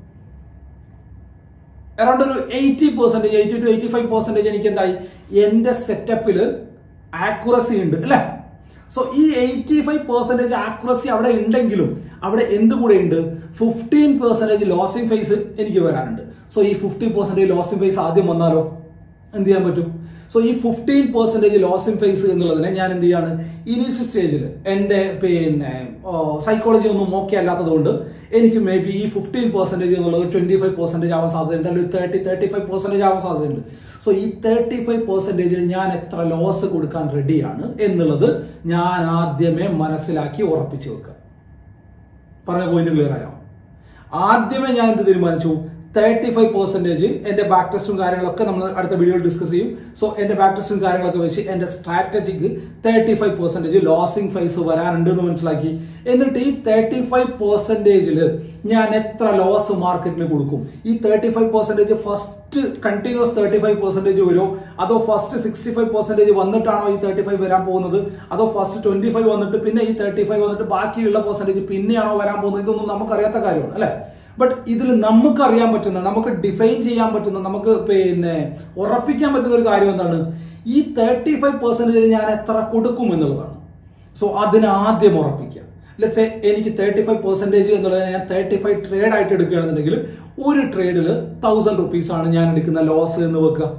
അറൗണ്ട് ഒരു eighty percentage eighty to eighty five percentage എനിക്ക് എന്തായി എന്റെ സെറ്റപ്പിൽ ആക്യുറസി ഉണ്ട് അല്ലേ സോ ഈ എയ്റ്റി ഫൈവ് പെർസെന്റേജ് ആക്യുറസി അവിടെ ഉണ്ടെങ്കിലും അവിടെ എന്തുകൂടെ ഉണ്ട് ഫിഫ്റ്റീൻ പെർസെന്റേജ് ലോസിംഗ് ഫേസ് എനിക്ക് വരാനുണ്ട് സോ ഈ ഫിഫ്റ്റി പെർസെന്റേജ് ലോസിംഗ് ഫേസ് ആദ്യം വന്നാലോ എന്ത് ചെയ്യാൻ പറ്റും സോ ഈ ഫിഫ്റ്റീൻ പെർസെന്റേജ് ലോസിംഗ് ഫേസ് എന്നുള്ളതിനെ ഞാൻ എന്ത് ചെയ്യാണ് ഇനീഷ്യൽ സ്റ്റേജിൽ എന്റെ പിന്നെ സൈക്കോളജി ഒന്നും ഓക്കെ അല്ലാത്തത് കൊണ്ട് എനിക്ക് മേ ബി ഈ ഫിഫ്റ്റീൻ പെർസെന്റേജ് എന്നുള്ളത് ട്വന്റി ഫൈവ് പെർസെന്റേജ് ആവാൻ സാധ്യതയുണ്ട് അല്ലെങ്കിൽ തേർട്ടി തേർട്ടി ഫൈവ് പെർസെന്റേജ് ആവാൻ സാധ്യതയുണ്ട് സോ ഈ തേർട്ടി ഫൈവ് പെർസെന്റേജിൽ ഞാൻ എത്ര ലോസ് കൊടുക്കാൻ റെഡിയാണ് എന്നുള്ളത് ഞാൻ ആദ്യമേ മനസ്സിലാക്കി ഉറപ്പിച്ചു വെക്കുക പറഞ്ഞ പോയിന്റ് ക്ലിയർ ആയോ ആദ്യമേ ഞാൻ എന്ത് തീരുമാനിച്ചു തേർട്ടി ഫൈവ് പെർസെന്റേജ് എന്റെ ബാക്ക് ടെസ്റ്റും കാര്യങ്ങളൊക്കെ നമ്മൾ അടുത്ത വീഡിയോയിൽ ഡിസ്കസ് ചെയ്യും സോ എന്റെ ബാക്ക് ടെസ്റ്റും കാര്യങ്ങളൊക്കെ വെച്ച് എന്റെ സ്ട്രാറ്റജിക്ക് thirty five percentage losing phase വരാനുണ്ട് എന്ന് മനസ്സിലാക്കി എന്നിട്ട് ഈ തേർട്ടി ഫൈവ് പെർസെന്റേജിൽ ഞാൻ എത്ര ലോസ് മാർക്കറ്റിൽ കൊടുക്കും ഈ thirty five percentage first continuous thirty five percentage വരുമോ അതോ ഫസ്റ്റ് സിക്സ്റ്റി ഫൈവ് പെർസെന്റേജ് വന്നിട്ടാണോ ഈ തേർട്ടി ഫൈവ് വരാൻ പോകുന്നത് അതോ ഫസ്റ്റ് ട്വന്റി ഫൈവ് വന്നിട്ട് പിന്നെ ഈ തേർട്ടി ഫൈവ് വന്നിട്ട് ബാക്കിയുള്ള പെർസെന്റേജ് പിന്നെയാണോ വരാൻ പോകുന്നത് ഇതൊന്നും നമുക്കറിയാത്ത കാര്യമാണ് അല്ലെ ബട്ട് ഇതിൽ നമുക്ക് അറിയാൻ പറ്റുന്ന നമുക്ക് ഡിഫൈൻ ചെയ്യാൻ പറ്റുന്ന നമുക്ക് പിന്നെ ഉറപ്പിക്കാൻ പറ്റുന്ന ഒരു കാര്യം എന്താണ് ഈ തേർട്ടി ഫൈവ് പെർസെന്റേജ് ഞാൻ എത്ര കൊടുക്കും എന്നുള്ളതാണ് സോ അതിന് ആദ്യം ഉറപ്പിക്കാം ലെറ്റ്സ് എനിക്ക് തേർട്ടി ഫൈവ് പെർസെന്റേജ് എന്നുള്ളത് ഞാൻ തേർട്ടി ഫൈവ് ട്രേഡ് ആയിട്ട് എടുക്കുകയാണെന്നുണ്ടെങ്കിൽ ഒരു ട്രേഡിൽ തൗസൻഡ് റുപ്പീസ് ആണ് ഞാൻ എടുക്കുന്ന ലോസ് എന്ന് വെക്കുക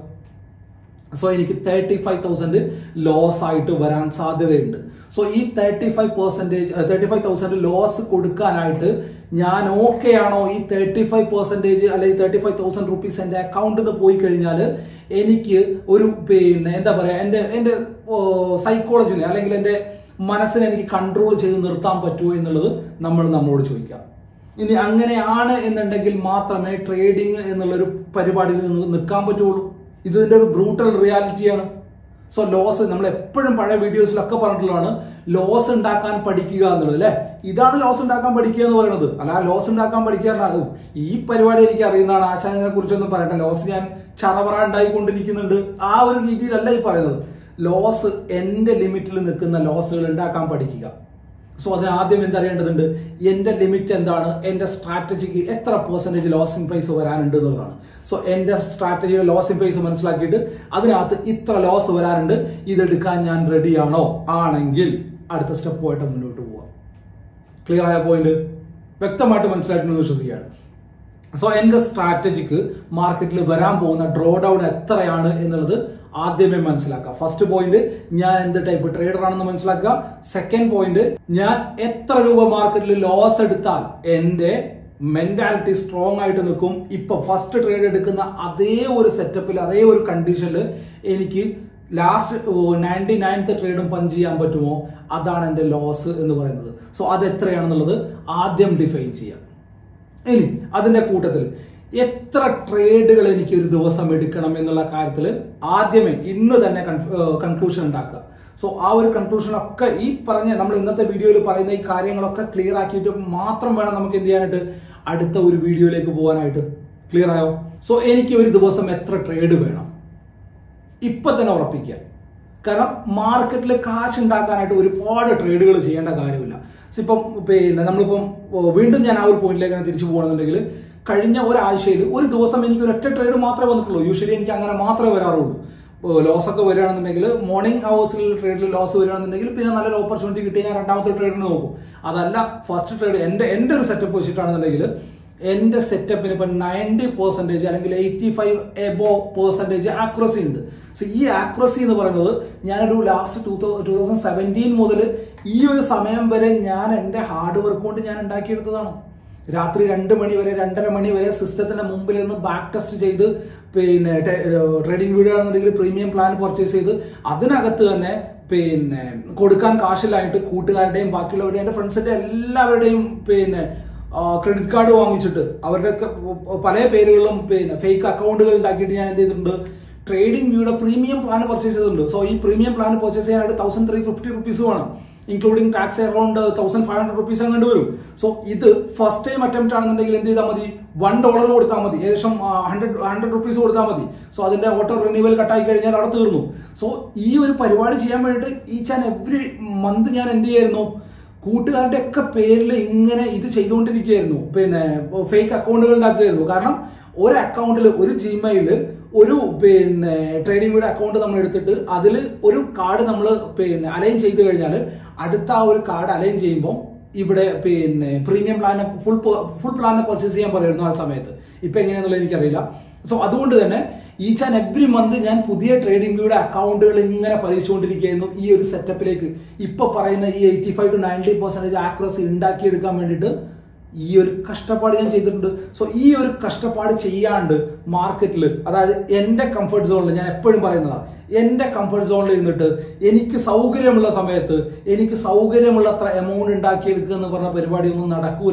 സോ എനിക്ക് തേർട്ടി ഫൈവ് തൗസൻഡ് ലോസ് ആയിട്ട് വരാൻ സാധ്യതയുണ്ട് സോ ഈ thirty five percentage thirty five thousand loss കൊടുക്കാനായിട്ട് ഞാൻ ഓക്കെ ആണോ ഈ തേർട്ടി ഫൈവ് പെർസെൻറ്റേജ് അല്ലെങ്കിൽ തേർട്ടി ഫൈവ് തൗസൻഡ് റുപ്പീസ് എൻ്റെ അക്കൗണ്ടിൽ നിന്ന് പോയി കഴിഞ്ഞാൽ എനിക്ക് ഒരു പിന്നെ എന്താ പറയുക എൻ്റെ എൻ്റെ സൈക്കോളജിനെ അല്ലെങ്കിൽ എൻ്റെ മനസ്സിനെ എനിക്ക് കൺട്രോൾ ചെയ്ത് നിർത്താൻ പറ്റുമോ എന്നുള്ളത് നമ്മൾ നമ്മളോട് ചോദിക്കാം ഇനി അങ്ങനെയാണ് എന്നുണ്ടെങ്കിൽ മാത്രമേ ട്രേഡിംഗ് എന്നുള്ളൊരു പരിപാടിയിൽ നിന്ന് നിൽക്കാൻ പറ്റുള്ളൂ ഇതിന്റെ ഒരു ബ്രൂട്ടൽ റിയാലിറ്റിയാണ് സോ ലോസ് നമ്മൾ എപ്പോഴും പഴയ വീഡിയോസിലൊക്കെ പറഞ്ഞിട്ടുള്ളതാണ് ലോസ് ഉണ്ടാക്കാൻ പഠിക്കുക എന്നുള്ളത് അല്ലെ ഇതാണ് ലോസ് ഉണ്ടാക്കാൻ പഠിക്കുക എന്ന് പറയുന്നത് അല്ല ലോസ് ഉണ്ടാക്കാൻ പഠിക്കാറുണ്ടാകും ഈ പരിപാടി എനിക്ക് അറിയുന്നതാണ് ആശാനെ കുറിച്ചൊന്നും പറയട്ടെ ലോസ് ഞാൻ ചറവറ ഉണ്ടായിക്കൊണ്ടിരിക്കുന്നുണ്ട് ആ ഒരു രീതിയിലല്ല ഈ പറയുന്നത് ലോസ് എന്റെ ലിമിറ്റിൽ നിൽക്കുന്ന ലോസുകൾ ഉണ്ടാക്കാൻ പഠിക്കുക സോ അതിന് ആദ്യം എന്തറിയേണ്ടതുണ്ട് എന്റെ ലിമിറ്റ് എന്താണ് എന്റെ സ്ട്രാറ്റജിക്ക് എത്ര പെർസെന്റേജ് ലോസിംഗ് പ്രൈസ് വരാനുണ്ട് എന്നുള്ളതാണ് സോ എന്റെ സ്ട്രാറ്റജിയുടെ ലോസിംഗ് പ്രൈസ് മനസ്സിലാക്കിയിട്ട് അതിനകത്ത് ഇത്ര ലോസ് വരാനുണ്ട് ഇതെടുക്കാൻ ഞാൻ റെഡിയാണോ ആണെങ്കിൽ അടുത്ത സ്റ്റെപ്പുമായിട്ട് മുന്നോട്ട് പോവാം ക്ലിയർ ആയ പോയിന്റ് വ്യക്തമായിട്ട് മനസ്സിലായിട്ടുണ്ടെന്ന് വിശ്വസിക്കുകയാണ് സോ എന്റെ സ്ട്രാറ്റജിക്ക് മാർക്കറ്റിൽ വരാൻ പോകുന്ന ഡ്രോ ഡൗൺ എത്രയാണ് എന്നുള്ളത് ആദ്യമേ മനസ്സിലാക്കുക ഫസ്റ്റ് പോയിന്റ് ഞാൻ എന്ത് ടൈപ്പ് ട്രേഡർ ആണെന്ന് മനസ്സിലാക്കുക സെക്കൻഡ് പോയിന്റ് ഞാൻ എത്ര രൂപ മാർക്കറ്റിൽ ലോസ് എടുത്താൽ എന്റെ മെന്റാലിറ്റി സ്ട്രോങ് ആയിട്ട് നിൽക്കും ഇപ്പൊ ഫസ്റ്റ് ട്രേഡ് എടുക്കുന്ന അതേ ഒരു സെറ്റപ്പിൽ അതേ ഒരു കണ്ടീഷനിൽ എനിക്ക് ലാസ്റ്റ് നയൻറ്റി നയൻത്ത് ട്രേഡും പഞ്ച് ചെയ്യാൻ പറ്റുമോ അതാണ് എന്റെ ലോസ് എന്ന് പറയുന്നത് സോ അത് എത്രയാണെന്നുള്ളത് ആദ്യം ഡിഫൈൻ ചെയ്യാം ഇനി അതിന്റെ കൂട്ടത്തിൽ എത്ര ട്രേഡുകൾ എനിക്ക് ഒരു ദിവസം എടുക്കണം എന്നുള്ള കാര്യത്തിൽ ആദ്യമേ ഇന്ന് തന്നെ കൺക്ലൂഷൻ ഉണ്ടാക്കുക സോ ആ ഒരു കൺക്ലൂഷൻ ഒക്കെ ഈ പറഞ്ഞ നമ്മൾ ഇന്നത്തെ വീഡിയോയിൽ പറയുന്ന ഈ കാര്യങ്ങളൊക്കെ ക്ലിയർ ആക്കിയിട്ട് മാത്രം വേണം നമുക്ക് എന്ത് ചെയ്യാനായിട്ട് അടുത്ത ഒരു വീഡിയോയിലേക്ക് പോകാനായിട്ട് ക്ലിയർ ആയോ സോ എനിക്ക് ഒരു ദിവസം എത്ര ട്രേഡ് വേണം ഇപ്പൊ തന്നെ ഉറപ്പിക്കുക കാരണം മാർക്കറ്റിൽ കാശ് ഉണ്ടാക്കാനായിട്ട് ഒരുപാട് ട്രേഡുകൾ ചെയ്യേണ്ട കാര്യമില്ല ഇപ്പം പിന്നെ നമ്മളിപ്പം വീണ്ടും ഞാൻ ആ ഒരു പോയിന്റിലേക്ക് തിരിച്ചു പോകണമെന്നുണ്ടെങ്കിൽ കഴിഞ്ഞ ഒരാഴ്ചയിൽ ഒരു ദിവസം എനിക്ക് ഒരു ഒറ്റ ട്രേഡ് മാത്രമേ വന്നിട്ടുള്ളൂ യൂഷ്വലി എനിക്ക് അങ്ങനെ മാത്രമേ വരാറുള്ളൂ ലോസ് ഒക്കെ വരികയാണെന്നുണ്ടെങ്കിൽ മോർണിംഗ് അവേഴ്സിൽ ട്രേഡിൽ ലോസ് വരികയാണെന്നുണ്ടെങ്കിൽ പിന്നെ നല്ലൊരു ഓപ്പർച്യൂണിറ്റി കിട്ടി ഞാൻ രണ്ടാമത്തെ ട്രേഡിന് നോക്കും അതല്ല ഫസ്റ്റ് ട്രേഡ് എൻ്റെ എൻ്റെ ഒരു സെറ്റപ്പ് വെച്ചിട്ടാണെന്നുണ്ടെങ്കിൽ എൻ്റെ സെറ്റപ്പിന് ഇപ്പം നയൻറ്റി പെർസെൻറ്റേജ് അല്ലെങ്കിൽ eighty five above percentage accuracy ഉണ്ട് സോ ഈ ആക്യുറസി എന്ന് പറയുന്നത് ഞാനൊരു last two two thousand seventeen മുതൽ ഈ ഒരു സമയം വരെ ഞാൻ എൻ്റെ ഹാർഡ് വർക്ക് കൊണ്ട് ഞാൻ ഉണ്ടാക്കിയെടുത്തതാണ് രാത്രി രണ്ട് മണി വരെ രണ്ടര മണി വരെ സിസ്റ്റത്തിന്റെ മുമ്പിൽ നിന്ന് ബാക്ക് ടെസ്റ്റ് ചെയ്ത് പിന്നെ ട്രേഡിംഗ് വീഡിയോ ആണെന്നുണ്ടെങ്കിൽ പ്രീമിയം പ്ലാൻ പർച്ചേസ് ചെയ്ത് അതിനകത്ത് തന്നെ പിന്നെ കൊടുക്കാൻ കാശില്ലായിട്ട് കൂട്ടുകാരുടെയും ബാക്കിയുള്ളവരുടെയും എൻ്റെ ഫ്രണ്ട്സിന്റെ എല്ലാവരുടെയും പിന്നെ ക്രെഡിറ്റ് കാർഡ് വാങ്ങിച്ചിട്ട് അവരുടെ പല പേരുകളിലും പിന്നെ ഫേക്ക് അക്കൗണ്ടുകൾ ഉണ്ടാക്കിയിട്ട് ഞാൻ എന്ത് ചെയ്തിട്ടുണ്ട് ട്രേഡിംഗ് വ്യൂയുടെ പ്രീമിയം പ്ലാൻ പർച്ചേസ് ചെയ്തിട്ടുണ്ട് സോ ഈ പ്രീമിയം പ്ലാൻ പർച്ചേസ് ചെയ്യാനായിട്ട് തൗസൻഡ് ത്രീ ഫിഫ്റ്റി റുപ്പീസ് വേണം including tax around thousand five hundred rupees അങ്ങോട്ട് വരും സോ ഇത് ഫസ്റ്റ് ടൈം അറ്റംപ്റ്റ് ആണെന്നുണ്ടെങ്കിൽ എന്ത് ചെയ്താൽ മതി വൺ ഡോളർ കൊടുത്താൽ മതി ഏകദേശം ഹൺഡ്രഡ് ഹൺഡ്രഡ് റുപ്പീസ് കൊടുത്താൽ മതി സോ അതിന്റെ ഓട്ടോ റിന്യൂവൽ കട്ടായി കഴിഞ്ഞാൽ അവിടെ തീർന്നു സോ ഈ ഒരു പരിപാടി ചെയ്യാൻ വേണ്ടിയിട്ട് ഈച്ച് ആൻഡ് എവറി മന്ത് ഞാൻ എന്ത് ചെയ്യായിരുന്നു കൂട്ടുകാരുടെ ഒക്കെ പേരിൽ ഇങ്ങനെ ഇത് ചെയ്തുകൊണ്ടിരിക്കുകയായിരുന്നു പിന്നെ ഫേക്ക് അക്കൗണ്ടുകൾ ഉണ്ടാക്കുകയായിരുന്നു കാരണം ഒരു അക്കൗണ്ടിൽ ഒരു ജിമെയില് ഒരു പിന്നെ ട്രേഡിംഗ് വീഡ് അക്കൗണ്ട് നമ്മൾ എടുത്തിട്ട് അതിൽ ഒരു കാർഡ് നമ്മൾ പിന്നെ അലൈൻ ചെയ്ത് കഴിഞ്ഞാൽ അടുത്ത ആ ഒരു കാർഡ് അലൈൻ ചെയ്യുമ്പോൾ ഇവിടെ പിന്നെ premium plan full full plan purchase ചെയ്യാൻ പറയുന്നു ആ സമയത്ത് ഇപ്പൊ എങ്ങനെയാണെന്നുള്ളത് എനിക്കറിയില്ല സോ അതുകൊണ്ട് തന്നെ ഈച്ച് ആൻഡ് എവറി മന്ത് ഞാൻ പുതിയ ട്രേഡിംഗ് വ്യൂയുടെ അക്കൗണ്ടുകൾ ഇങ്ങനെ പരിശോധിച്ചുകൊണ്ടിരിക്കുകയായിരുന്നു ഈ ഒരു സെറ്റപ്പിലേക്ക് ഇപ്പൊ പറയുന്ന ഈ eighty five to ninety percentage accuracy ഉണ്ടാക്കിയെടുക്കാൻ വേണ്ടിയിട്ട് ഈ ഒരു കഷ്ടപ്പാട് ഞാൻ ചെയ്തിട്ടുണ്ട് സോ ഈ ഒരു കഷ്ടപ്പാട് ചെയ്യാണ്ട് മാർക്കറ്റിൽ അതായത് എൻ്റെ കംഫർട്ട് സോണിൽ ഞാൻ എപ്പോഴും പറയുന്നതാണ് എൻ്റെ കംഫർട്ട് സോണിൽ ഇരുന്നിട്ട് എനിക്ക് സൗകര്യമുള്ള സമയത്ത് എനിക്ക് സൗകര്യമുള്ള അത്ര എമൗണ്ട് ഉണ്ടാക്കിയെടുക്കുക എന്ന് പറഞ്ഞ പരിപാടിയൊന്നും നടക്കൂല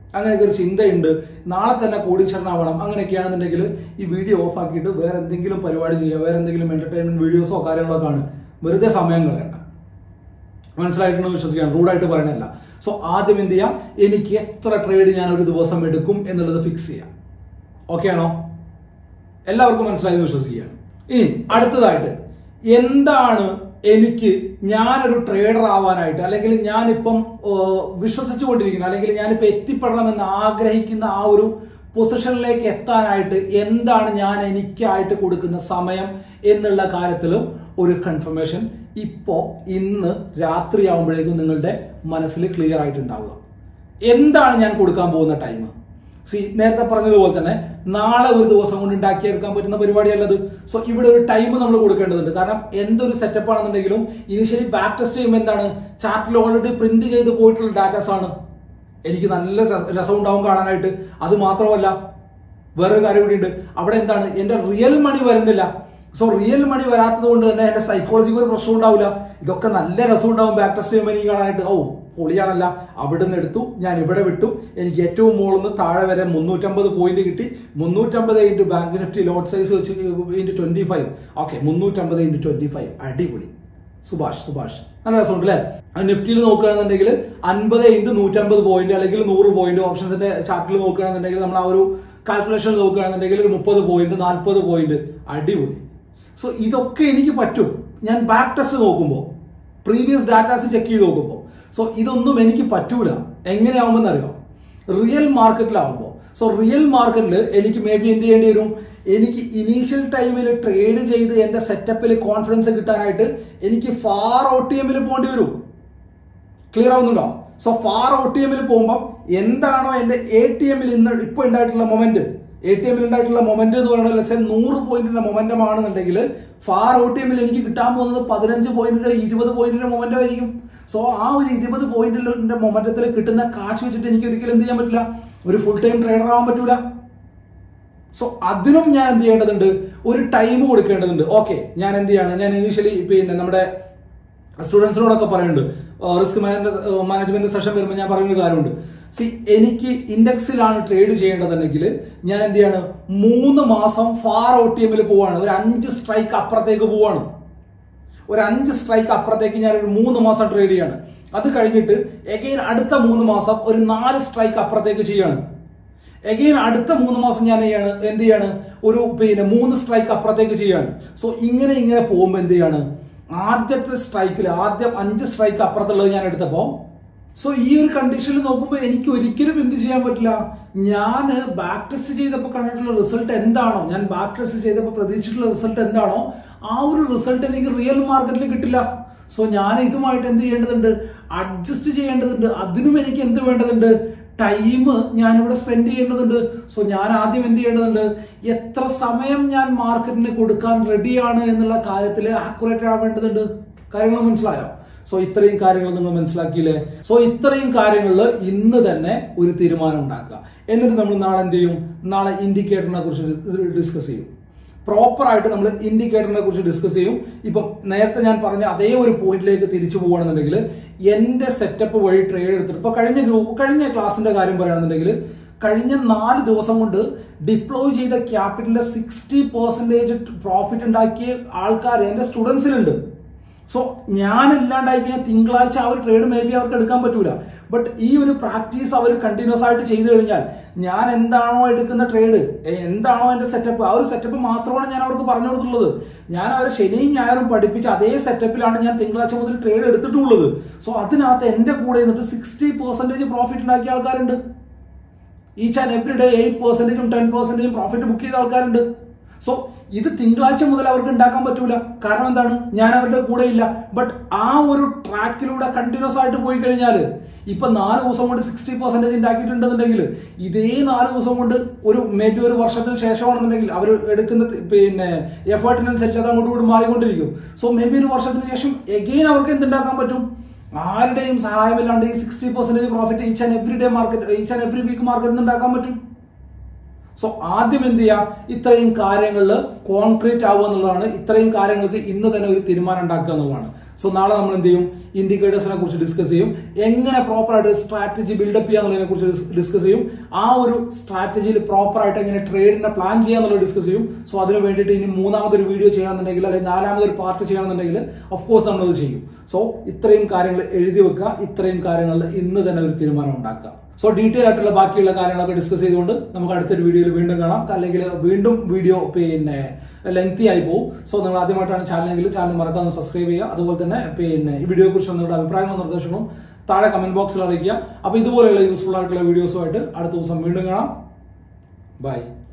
അങ്ങനെയൊക്കെ ഒരു ചിന്തയുണ്ട് നാളെ തന്നെ കോടീശ്വരനാവണം അങ്ങനെയൊക്കെയാണെന്നുണ്ടെങ്കിൽ ഈ വീഡിയോ ഓഫ് ആക്കിയിട്ട് വേറെ എന്തെങ്കിലും പരിപാടി ചെയ്യുക വേറെ എന്തെങ്കിലും എന്റർടൈൻമെന്റ് വീഡിയോസോ കാര്യങ്ങളോ കാണുക വെറുതെ സമയം കളയണ്ട മനസ്സിലായിട്ടുണ്ടെന്ന് വിശ്വസിക്കുകയാണ് റൂഡായിട്ട് പറയണല്ല സോ ആദ്യം എന്ത് ചെയ്യാം എനിക്ക് എത്ര ട്രേഡ് ഞാൻ ഒരു ദിവസം എടുക്കും എന്നുള്ളത് ഫിക്സ് ചെയ്യാം ഓക്കെ ആണോ എല്ലാവർക്കും മനസ്സിലായെന്ന് വിശ്വസിക്കുകയാണ് ഇനി അടുത്തതായിട്ട് എന്താണ് എനിക്ക് ഞാനൊരു ട്രേഡർ ആവാനായിട്ട് അല്ലെങ്കിൽ ഞാനിപ്പം ഏഹ്, വിശ്വസിച്ചുകൊണ്ടിരിക്കുന്ന അല്ലെങ്കിൽ ഞാനിപ്പോൾ എത്തിപ്പെടണമെന്ന് ആഗ്രഹിക്കുന്ന ആ ഒരു പൊസിഷനിലേക്ക് എത്താനായിട്ട് എന്താണ് ഞാൻ എനിക്കായിട്ട് കൊടുക്കുന്ന സമയം എന്നുള്ള കാര്യത്തിലും ഒരു കൺഫർമേഷൻ ഇപ്പോൾ ഇന്ന് രാത്രിയാവുമ്പോഴേക്കും നിങ്ങളുടെ മനസ്സിൽ ക്ലിയർ ആയിട്ടുണ്ടാവുക എന്താണ് ഞാൻ കൊടുക്കാൻ പോകുന്ന ടൈം സി നേരത്തെ പറഞ്ഞതുപോലെ തന്നെ നാളെ ഒരു ദിവസം കൊണ്ട് ഉണ്ടാക്കിയെടുക്കാൻ പറ്റുന്ന പരിപാടിയല്ലത് സോ ഇവിടെ ഒരു ടൈം നമ്മൾ കൊടുക്കേണ്ടതുണ്ട് കാരണം എന്തൊരു സെറ്റപ്പ് ആണെന്നുണ്ടെങ്കിലും ഇനിഷ്യലി ബാക്ക് ടെസ്റ്റ് ചെയ്യുമ്പോൾ എന്താണ് ചാർട്ടിൽ ഓൾറെഡി പ്രിന്റ് ചെയ്ത് പോയിട്ടുള്ള ഡാറ്റാസ് ആണ് എനിക്ക് നല്ല രസ- രസം ഉണ്ടാവും കാണാനായിട്ട് അത് മാത്രമല്ല വേറൊരു കാര്യം കൂടി ഉണ്ട് അവിടെ എന്താണ് എന്റെ റിയൽ മണി വരുന്നില്ല സോ റിയൽ മണി വരാത്തത് കൊണ്ട് തന്നെ എന്റെ സൈക്കോളജിക്ക് ഒരു പ്രശ്നം ഉണ്ടാവില്ല ഇതൊക്കെ നല്ല രസം ഉണ്ടാവും ബാക്ക് ടെസ്റ്റ് ചെയ്യുമ്പോൾ എനിക്ക് കാണാനായിട്ട് ഓ പൊളിയാണല്ല അവിടെ നിന്ന് എടുത്തു ഞാൻ ഇവിടെ വിട്ടു എനിക്ക് ഏറ്റവും മുകളിൽ നിന്ന് താഴെ വരെ മുന്നൂറ്റമ്പത് പോയിന്റ് കിട്ടി മുന്നൂറ്റമ്പത് into bank nifty lot size വെച്ച് ഇൻറ്റു ട്വന്റി ഫൈവ് ഓക്കെ മുന്നൂറ്റമ്പത് ഇൻറ്റു ട്വന്റി ഫൈവ് അടിപൊളി സുഭാഷ് സുഭാഷ് നല്ല രസമുണ്ട് അല്ലേ നിഫ്റ്റിയിൽ നോക്കുകയാണെന്നുണ്ടെങ്കിൽ അൻപത് ഇൻറ്റു നൂറ്റമ്പത് പോയിന്റ് അല്ലെങ്കിൽ നൂറ് പോയിന്റ് ഓപ്ഷൻസിന്റെ ചാർട്ടിൽ നോക്കുകയാണെന്നുണ്ടെങ്കിൽ നമ്മൾ ആ ഒരു കാൽക്കുലേഷൻ നോക്കുകയാണെന്നുണ്ടെങ്കിൽ ഒരു മുപ്പത് പോയിന്റ് നാൽപ്പത് പോയിന്റ് അടിപൊളി സോ ഇതൊക്കെ എനിക്ക് പറ്റും ഞാൻ ബാക്ക് ടെസ്റ്റ് നോക്കുമ്പോൾ പ്രീവിയസ് ഡാറ്റാസ് ചെക്ക് ചെയ്ത് നോക്കുമ്പോൾ സോ ഇതൊന്നും എനിക്ക് പറ്റൂല എങ്ങനെയാവുമ്പോൾ അറിയോ റിയൽ മാർക്കറ്റിലാവുമ്പോൾ സോ റിയൽ മാർക്കറ്റിൽ എനിക്ക് മേ ബി എന്ത് ചെയ്യേണ്ടി വരും എനിക്ക് ഇനീഷ്യൽ ടൈമിൽ ട്രേഡ് ചെയ്ത് എന്റെ സെറ്റപ്പിൽ കോൺഫിഡൻസ് കിട്ടാനായിട്ട് എനിക്ക് ഫാർ ഒ ടി എമ്മിൽ പോകേണ്ടി വരും ക്ലിയർ ആവുന്നുണ്ടോ സോ ഫാർ ഒ ടി എമ്മിൽ പോകുമ്പോൾ എന്താണോ എന്റെ എ ടി എമ്മിൽ ഇന്ന് ഇപ്പോൾ ഉണ്ടായിട്ടുള്ള മൊമെന്റ് എ ടി എമ്മിൽ ഉണ്ടായിട്ടുള്ള മൊമെന്റ് എന്ന് പറയുന്നത് ലക്ഷം നൂറ് പോയിന്റിന്റെ മൊമെന്റം ആണെന്നുണ്ടെങ്കിൽ ഫാർ ഒ ടി എമ്മിൽ എനിക്ക് കിട്ടാൻ പോകുന്നത് പതിനഞ്ച് പോയിന്റിന്റെ ഇരുപത് പോയിന്റിന്റെ മൊമെന്റം ആയിരിക്കും സോ ആ ഒരു ഇരുപത് പോയിന്റിന്റെ മൊമെന്റത്തിൽ കിട്ടുന്ന കാശ് വെച്ചിട്ട് എനിക്ക് ഒരിക്കലും എന്ത് ചെയ്യാൻ പറ്റില്ല ഒരു ഫുൾ ടൈം ട്രേഡർ ആവാൻ പറ്റൂല സോ അതിനും ഞാൻ എന്ത് ചെയ്യേണ്ടതുണ്ട് ഒരു ടൈം കൊടുക്കേണ്ടതുണ്ട് ഓക്കെ ഞാൻ എന്ത് ചെയ്യാണ് ഞാൻ ഇനീഷ്യലി പിന്നെ നമ്മുടെ സ്റ്റുഡൻസിനോടൊക്കെ പറയുന്നുണ്ട് റിസ്ക് മാനേജ്മെന്റ് സെഷൻ വരുമ്പോൾ ഞാൻ പറയുന്ന ഒരു കാര്യമുണ്ട് സി എനിക്ക് ഇൻഡെക്സിലാണ് ട്രേഡ് ചെയ്യേണ്ടതുണ്ടെങ്കിൽ ഞാൻ എന്ത് ചെയ്യാണ് മൂന്ന് മാസം ഫാർ ഒ ടി എമ്മിൽ പോവാണ് ഒരു അഞ്ച് സ്ട്രൈക്ക് അപ്പുറത്തേക്ക് പോവാണ് ഒരു അഞ്ച് സ്ട്രൈക്ക് അപ്പുറത്തേക്ക് ഞാൻ ഒരു മൂന്ന് മാസം ട്രേഡ് ചെയ്യാണ് അത് കഴിഞ്ഞിട്ട് എഗെയിൻ അടുത്ത മൂന്ന് മാസം ഒരു നാല് സ്ട്രൈക്ക് അപ്പുറത്തേക്ക് ചെയ്യാണ് എഗെയിൻ അടുത്ത മൂന്ന് മാസം ഞാൻ ചെയ്യാണ് എന്ത് ചെയ്യാണ് ഒരു പിന്നെ മൂന്ന് സ്ട്രൈക്ക് അപ്പുറത്തേക്ക് ചെയ്യാണ് സോ ഇങ്ങനെ ഇങ്ങനെ പോകുമ്പോൾ എന്ത് ചെയ്യാണ് ആദ്യത്തെ സ്ട്രൈക്കിൽ ആദ്യം അഞ്ച് സ്ട്രൈക്ക് അപ്പുറത്തുള്ളത് ഞാൻ എടുത്തപ്പോൾ സോ ഈ ഒരു കണ്ടീഷനിൽ നോക്കുമ്പോൾ എനിക്ക് ഒരിക്കലും എന്ത് ചെയ്യാൻ പറ്റില്ല ഞാൻ ബാക്ക് ടെസ്റ്റ് ചെയ്തപ്പോൾ കണ്ടിട്ടുള്ള റിസൾട്ട് എന്താണോ ഞാൻ ബാക്ക് ടെസ്റ്റ് ചെയ്തപ്പോൾ പ്രതീക്ഷിച്ചിട്ടുള്ള റിസൾട്ട് എന്താണോ ആ ഒരു റിസൾട്ട് എനിക്ക് റിയൽ മാർക്കറ്റിൽ കിട്ടില്ല സോ ഞാൻ ഇതുമായിട്ട് എന്ത് ചെയ്യേണ്ടതുണ്ട് അഡ്ജസ്റ്റ് ചെയ്യേണ്ടതുണ്ട് അതിനും എനിക്ക് എന്ത് വേണ്ടതുണ്ട് ടൈം ഞാൻ ഇവിടെ സ്പെൻഡ് ചെയ്യേണ്ടതുണ്ട് സോ ഞാൻ ആദ്യം എന്ത് ചെയ്യേണ്ടതുണ്ട് എത്ര സമയം ഞാൻ മാർക്കറ്റിന് കൊടുക്കാൻ റെഡിയാണ് എന്നുള്ള കാര്യത്തിൽ ആക്യുറേറ്റ് ആവേണ്ടതുണ്ട് കാര്യങ്ങൾ മനസ്സിലായോ സോ ഇത്രയും കാര്യങ്ങൾ നിങ്ങൾ മനസ്സിലാക്കിയില്ലേ സോ ഇത്രയും കാര്യങ്ങളിൽ ഇന്ന് തന്നെ ഒരു തീരുമാനം ഉണ്ടാക്കുക എന്നിട്ട് നമ്മൾ നാളെ എന്ത് ചെയ്യും നാളെ ഇൻഡിക്കേറ്ററിനെ കുറിച്ച് ഡിസ്കസ് ചെയ്യും പ്രോപ്പർ ആയിട്ട് നമ്മൾ ഇൻഡിക്കേറ്ററിനെ കുറിച്ച് ഡിസ്കസ് ചെയ്യും ഇപ്പം നേരത്തെ ഞാൻ പറഞ്ഞ അതേ ഒരു പോയിന്റിലേക്ക് തിരിച്ചു പോകുകയാണെന്നുണ്ടെങ്കിൽ എന്റെ സെറ്റപ്പ് വഴി ട്രേഡ് എടുത്തിട്ട് ഇപ്പൊ കഴിഞ്ഞ ഗ്രൂപ്പ് കഴിഞ്ഞ ക്ലാസിന്റെ കാര്യം പറയുകയാണെന്നുണ്ടെങ്കിൽ കഴിഞ്ഞ നാല് ദിവസം കൊണ്ട് ഡിപ്ലോയ് ചെയ്ത ക്യാപിറ്റലിന്റെ സിക്സ്റ്റി പെർസെന്റേജ് പ്രോഫിറ്റ് ഉണ്ടാക്കിയ ആൾക്കാർ എന്റെ സ്റ്റുഡൻസിലുണ്ട് സോ ഞാൻ ഇല്ലാണ്ടായി കഴിഞ്ഞാൽ തിങ്കളാഴ്ച ആ ഒരു ട്രേഡ് മേ ബി അവർക്ക് എടുക്കാൻ പറ്റൂല ബട്ട് ഈ ഒരു പ്രാക്ടീസ് അവർ കണ്ടിന്യൂസ് ആയിട്ട് ചെയ്തു കഴിഞ്ഞാൽ ഞാൻ എന്താണോ എടുക്കുന്ന ട്രേഡ് എന്താണോ എന്റെ സെറ്റപ്പ് ആ ഒരു സെറ്റപ്പ് മാത്രമാണ് ഞാൻ അവർക്ക് പറഞ്ഞു കൊടുത്തുള്ളത് ഞാൻ അവരെ ശനിയും ഞായറും പഠിപ്പിച്ച് അതേ സെറ്റപ്പിലാണ് ഞാൻ തിങ്കളാഴ്ച മുതൽ ട്രേഡ് എടുത്തിട്ടുള്ളത് സോ അതിനകത്ത് എന്റെ കൂടെ നിന്നിട്ട് സിക്സ്റ്റി പെർസെന്റേജ് പ്രോഫിറ്റ് ഉണ്ടാക്കിയ ആൾക്കാരുണ്ട് each and every day eight പെർസെന്റേജും ടെൻ പെർസെന്റേജും പ്രോഫിറ്റ് ബുക്ക് ചെയ്ത ആൾക്കാരുണ്ട് സോ ഇത് തിങ്കളാഴ്ച മുതൽ അവർക്ക് ഉണ്ടാക്കാൻ പറ്റൂല കാരണം എന്താണ് ഞാൻ അവരുടെ കൂടെ ഇല്ല ബട്ട് ആ ഒരു ട്രാക്കിലൂടെ കണ്ടിന്യൂസ് ആയിട്ട് പോയി കഴിഞ്ഞാൽ ഇപ്പൊ നാല് ദിവസം കൊണ്ട് സിക്സ്റ്റി പെർസെന്റേജ് ഉണ്ടാക്കിയിട്ടുണ്ടെന്നുണ്ടെങ്കിൽ ഇതേ നാല് ദിവസം കൊണ്ട് ഒരു മേ ബി ഒരു വർഷത്തിന് ശേഷമാണെന്നുണ്ടെങ്കിൽ അവർ എടുക്കുന്ന തി- പിന്നെ എഫേർട്ടിനനുസരിച്ച് അത് അങ്ങോട്ടും ഇങ്ങോട്ടും മാറിക്കൊണ്ടിരിക്കും സോ മേ ബി ഒരു വർഷത്തിന് ശേഷം എഗെയിൻ അവർക്ക് എന്തുണ്ടാക്കാൻ പറ്റും ആരുടെയും സഹായമില്ലാണ്ട് ഈ sixty percentage profit each and every day market each and every week മാർക്കറ്റിൽ ഉണ്ടാക്കാൻ പറ്റും സോ ആദ്യം എന്ത് ചെയ്യാം ഇത്രയും കാര്യങ്ങളിൽ കോൺക്രീറ്റ് ആവുക എന്നുള്ളതാണ് ഇത്രയും കാര്യങ്ങൾക്ക് ഇന്ന് തന്നെ ഒരു തീരുമാനം ഉണ്ടാക്കുക എന്നുള്ളതാണ് സോ നാളെ നമ്മൾ എന്ത് ചെയ്യും ഇൻഡിക്കേറ്റേഴ്സിനെ കുറിച്ച് ഡിസ്കസ് ചെയ്യും എങ്ങനെ പ്രോപ്പർ ആയിട്ട് സ്ട്രാറ്റജി ബിൽഡപ്പ് ചെയ്യാന്നുള്ളതിനെ കുറിച്ച് ഡിസ്കസ് ചെയ്യും ആ ഒരു സ്ട്രാറ്റജിയിൽ പ്രോപ്പർ ആയിട്ട് എങ്ങനെ ട്രേഡിനെ പ്ലാൻ ചെയ്യാന്നുള്ളത് ഡിസ്കസ് ചെയ്യും സോ അതിന് വേണ്ടിയിട്ട് ഇനി മൂന്നാമതൊരു വീഡിയോ ചെയ്യണമെന്നുണ്ടെങ്കിൽ അല്ലെങ്കിൽ നാലാമതൊരു പാർട്ട് ചെയ്യണമെന്നുണ്ടെങ്കിൽ ഓഫ് കോഴ്സ് നമ്മളത് ചെയ്യും സോ ഇത്രയും കാര്യങ്ങൾ എഴുതി വെക്കുക ഇത്രയും കാര്യങ്ങളിൽ ഇന്ന് തന്നെ ഒരു തീരുമാനം ഉണ്ടാക്കുക സോ ഡീറ്റെയിൽ ആയിട്ടുള്ള ബാക്കിയുള്ള കാര്യങ്ങളൊക്കെ ഡിസ്കസ് ചെയ്തുകൊണ്ട് നമുക്ക് അടുത്തൊരു വീഡിയോയിൽ വീണ്ടും കാണാം അല്ലെങ്കിൽ വീണ്ടും വീഡിയോ പിന്നെ ലെങ്തി ആയി പോകും സോ നിങ്ങൾ ആദ്യമായിട്ടാണ് ചാനലെങ്കിൽ ചാനൽ മറക്കാതെ സബ്സ്ക്രൈബ് ചെയ്യുക അതുപോലെ തന്നെ പിന്നെ ഈ വീഡിയോയെ കുറിച്ച് നിങ്ങളുടെ അഭിപ്രായങ്ങളും നിർദ്ദേശങ്ങളും താഴെ കമന്റ് ബോക്സിൽ അറിയിക്കുക അപ്പോൾ ഇതുപോലെയുള്ള യൂസ്ഫുൾ ആയിട്ടുള്ള വീഡിയോസുമായിട്ട് അടുത്ത ദിവസം വീണ്ടും കാണാം ബൈ